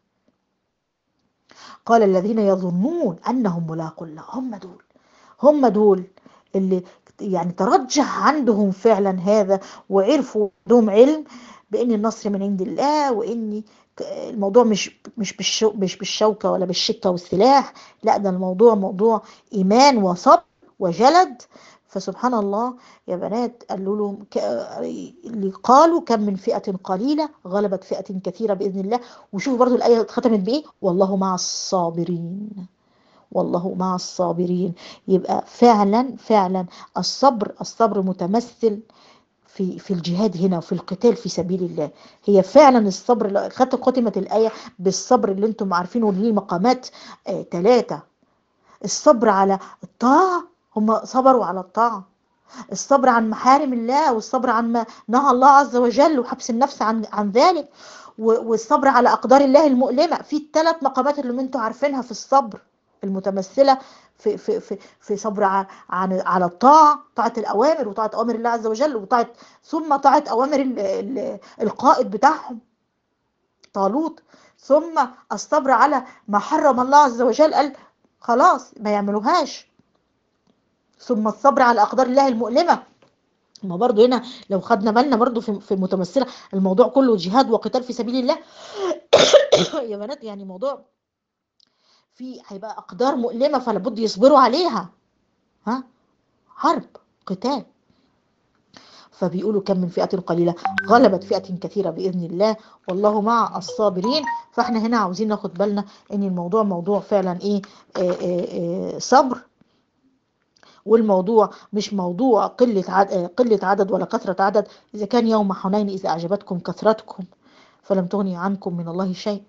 قال الذين يظنون انهم ملاقوا الله هم دول هم دول اللي يعني ترجح عندهم فعلا هذا وعرفوا عندهم علم بان النصر من عند الله وان الموضوع مش مش بالشو مش بالشوكه ولا بالشكه والسلاح لا ده الموضوع موضوع ايمان وصبر وجلد فسبحان الله يا بنات قالوا لهم ك... اللي قالوا كم من فئة قليلة غلبت فئة كثيرة بإذن الله وشوفوا برضو الآية ختمت بإيه والله مع الصابرين والله مع الصابرين يبقى فعلا فعلا الصبر الصبر متمثل في في الجهاد هنا وفي القتال في سبيل الله هي فعلا الصبر خدت ختمت الآية بالصبر اللي انتم عارفينه ليه مقامات ثلاثة آه الصبر على الطاعة هم صبروا على الطاعة الصبر عن محارم الله والصبر عن ما نهى الله عز وجل وحبس النفس عن عن ذلك والصبر على أقدار الله المؤلمة في الثلاث مقامات اللي انتم عارفينها في الصبر المتمثله في في في في صبر عن على الطاعه طاعه الاوامر وطاعه اوامر الله عز وجل وطاعه ثم طاعه اوامر ال ال القائد بتاعهم طالوت ثم الصبر على ما حرم الله عز وجل قال خلاص ما يعملوهاش ثم الصبر على اقدار الله المؤلمه ما برضو هنا لو خدنا بالنا برضو في في المتمثله الموضوع كله جهاد وقتال في سبيل الله يا بنات يعني موضوع في هيبقى اقدار مؤلمه فلا بد يصبروا عليها ها حرب قتال فبيقولوا كم من فئة قليلة غلبت فئة كثيرة بإذن الله والله مع الصابرين فاحنا هنا عاوزين ناخد بالنا ان الموضوع موضوع فعلا ايه آآ آآ صبر والموضوع مش موضوع قلة عدد, قلة عدد ولا كثرة عدد إذا كان يوم حنين إذا أعجبتكم كثرتكم فلم تغني عنكم من الله شيء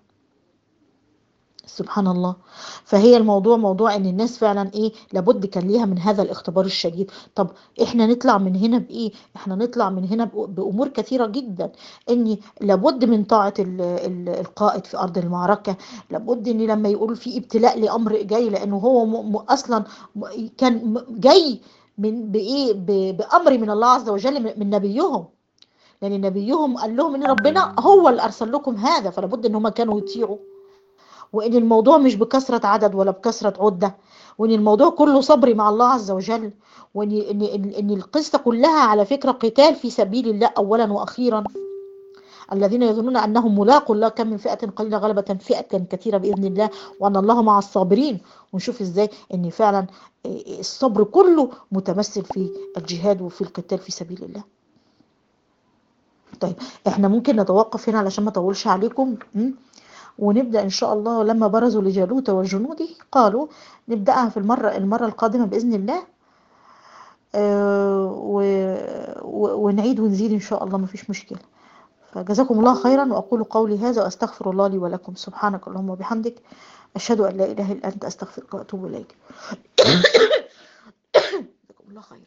سبحان الله فهي الموضوع موضوع ان الناس فعلا ايه لابد كان ليها من هذا الاختبار الشديد طب احنا نطلع من هنا بايه احنا نطلع من هنا بامور كثيره جدا ان لابد من طاعه ال ال القائد في ارض المعركه لابد ان لما يقولوا في ابتلاء لامر جاي لانه هو م م اصلا كان جاي من بايه بامر من الله عز وجل من نبيهم لان نبيهم قال لهم ان ربنا هو اللي ارسل لكم هذا فلابد ان هم كانوا يطيعوا وان الموضوع مش بكثرة عدد ولا بكثرة عدة وان الموضوع كله صبر مع الله عز وجل وان ان ان, إن القصة كلها على فكرة قتال في سبيل الله اولا واخيرا الذين يظنون أنهم ملاقوا الله كم من فئة قليلة غلبة فئة كثيرة بإذن الله وأن الله مع الصابرين ونشوف إزاي أن فعلا الصبر كله متمثل في الجهاد وفي القتال في سبيل الله طيب احنا ممكن نتوقف هنا علشان ما اطولش عليكم م? ونبدأ إن شاء الله لما برزوا لجالوت وجنوده قالوا نبدأها في المرة المرة القادمة بإذن الله آه و... و... ونعيد ونزيد إن شاء الله ما فيش مشكلة فجزاكم الله خيرا وأقول قولي هذا وأستغفر الله لي ولكم سبحانك اللهم وبحمدك أشهد أن لا إله إلا أنت أستغفرك وأتوب إليك جزاكم الله خيرا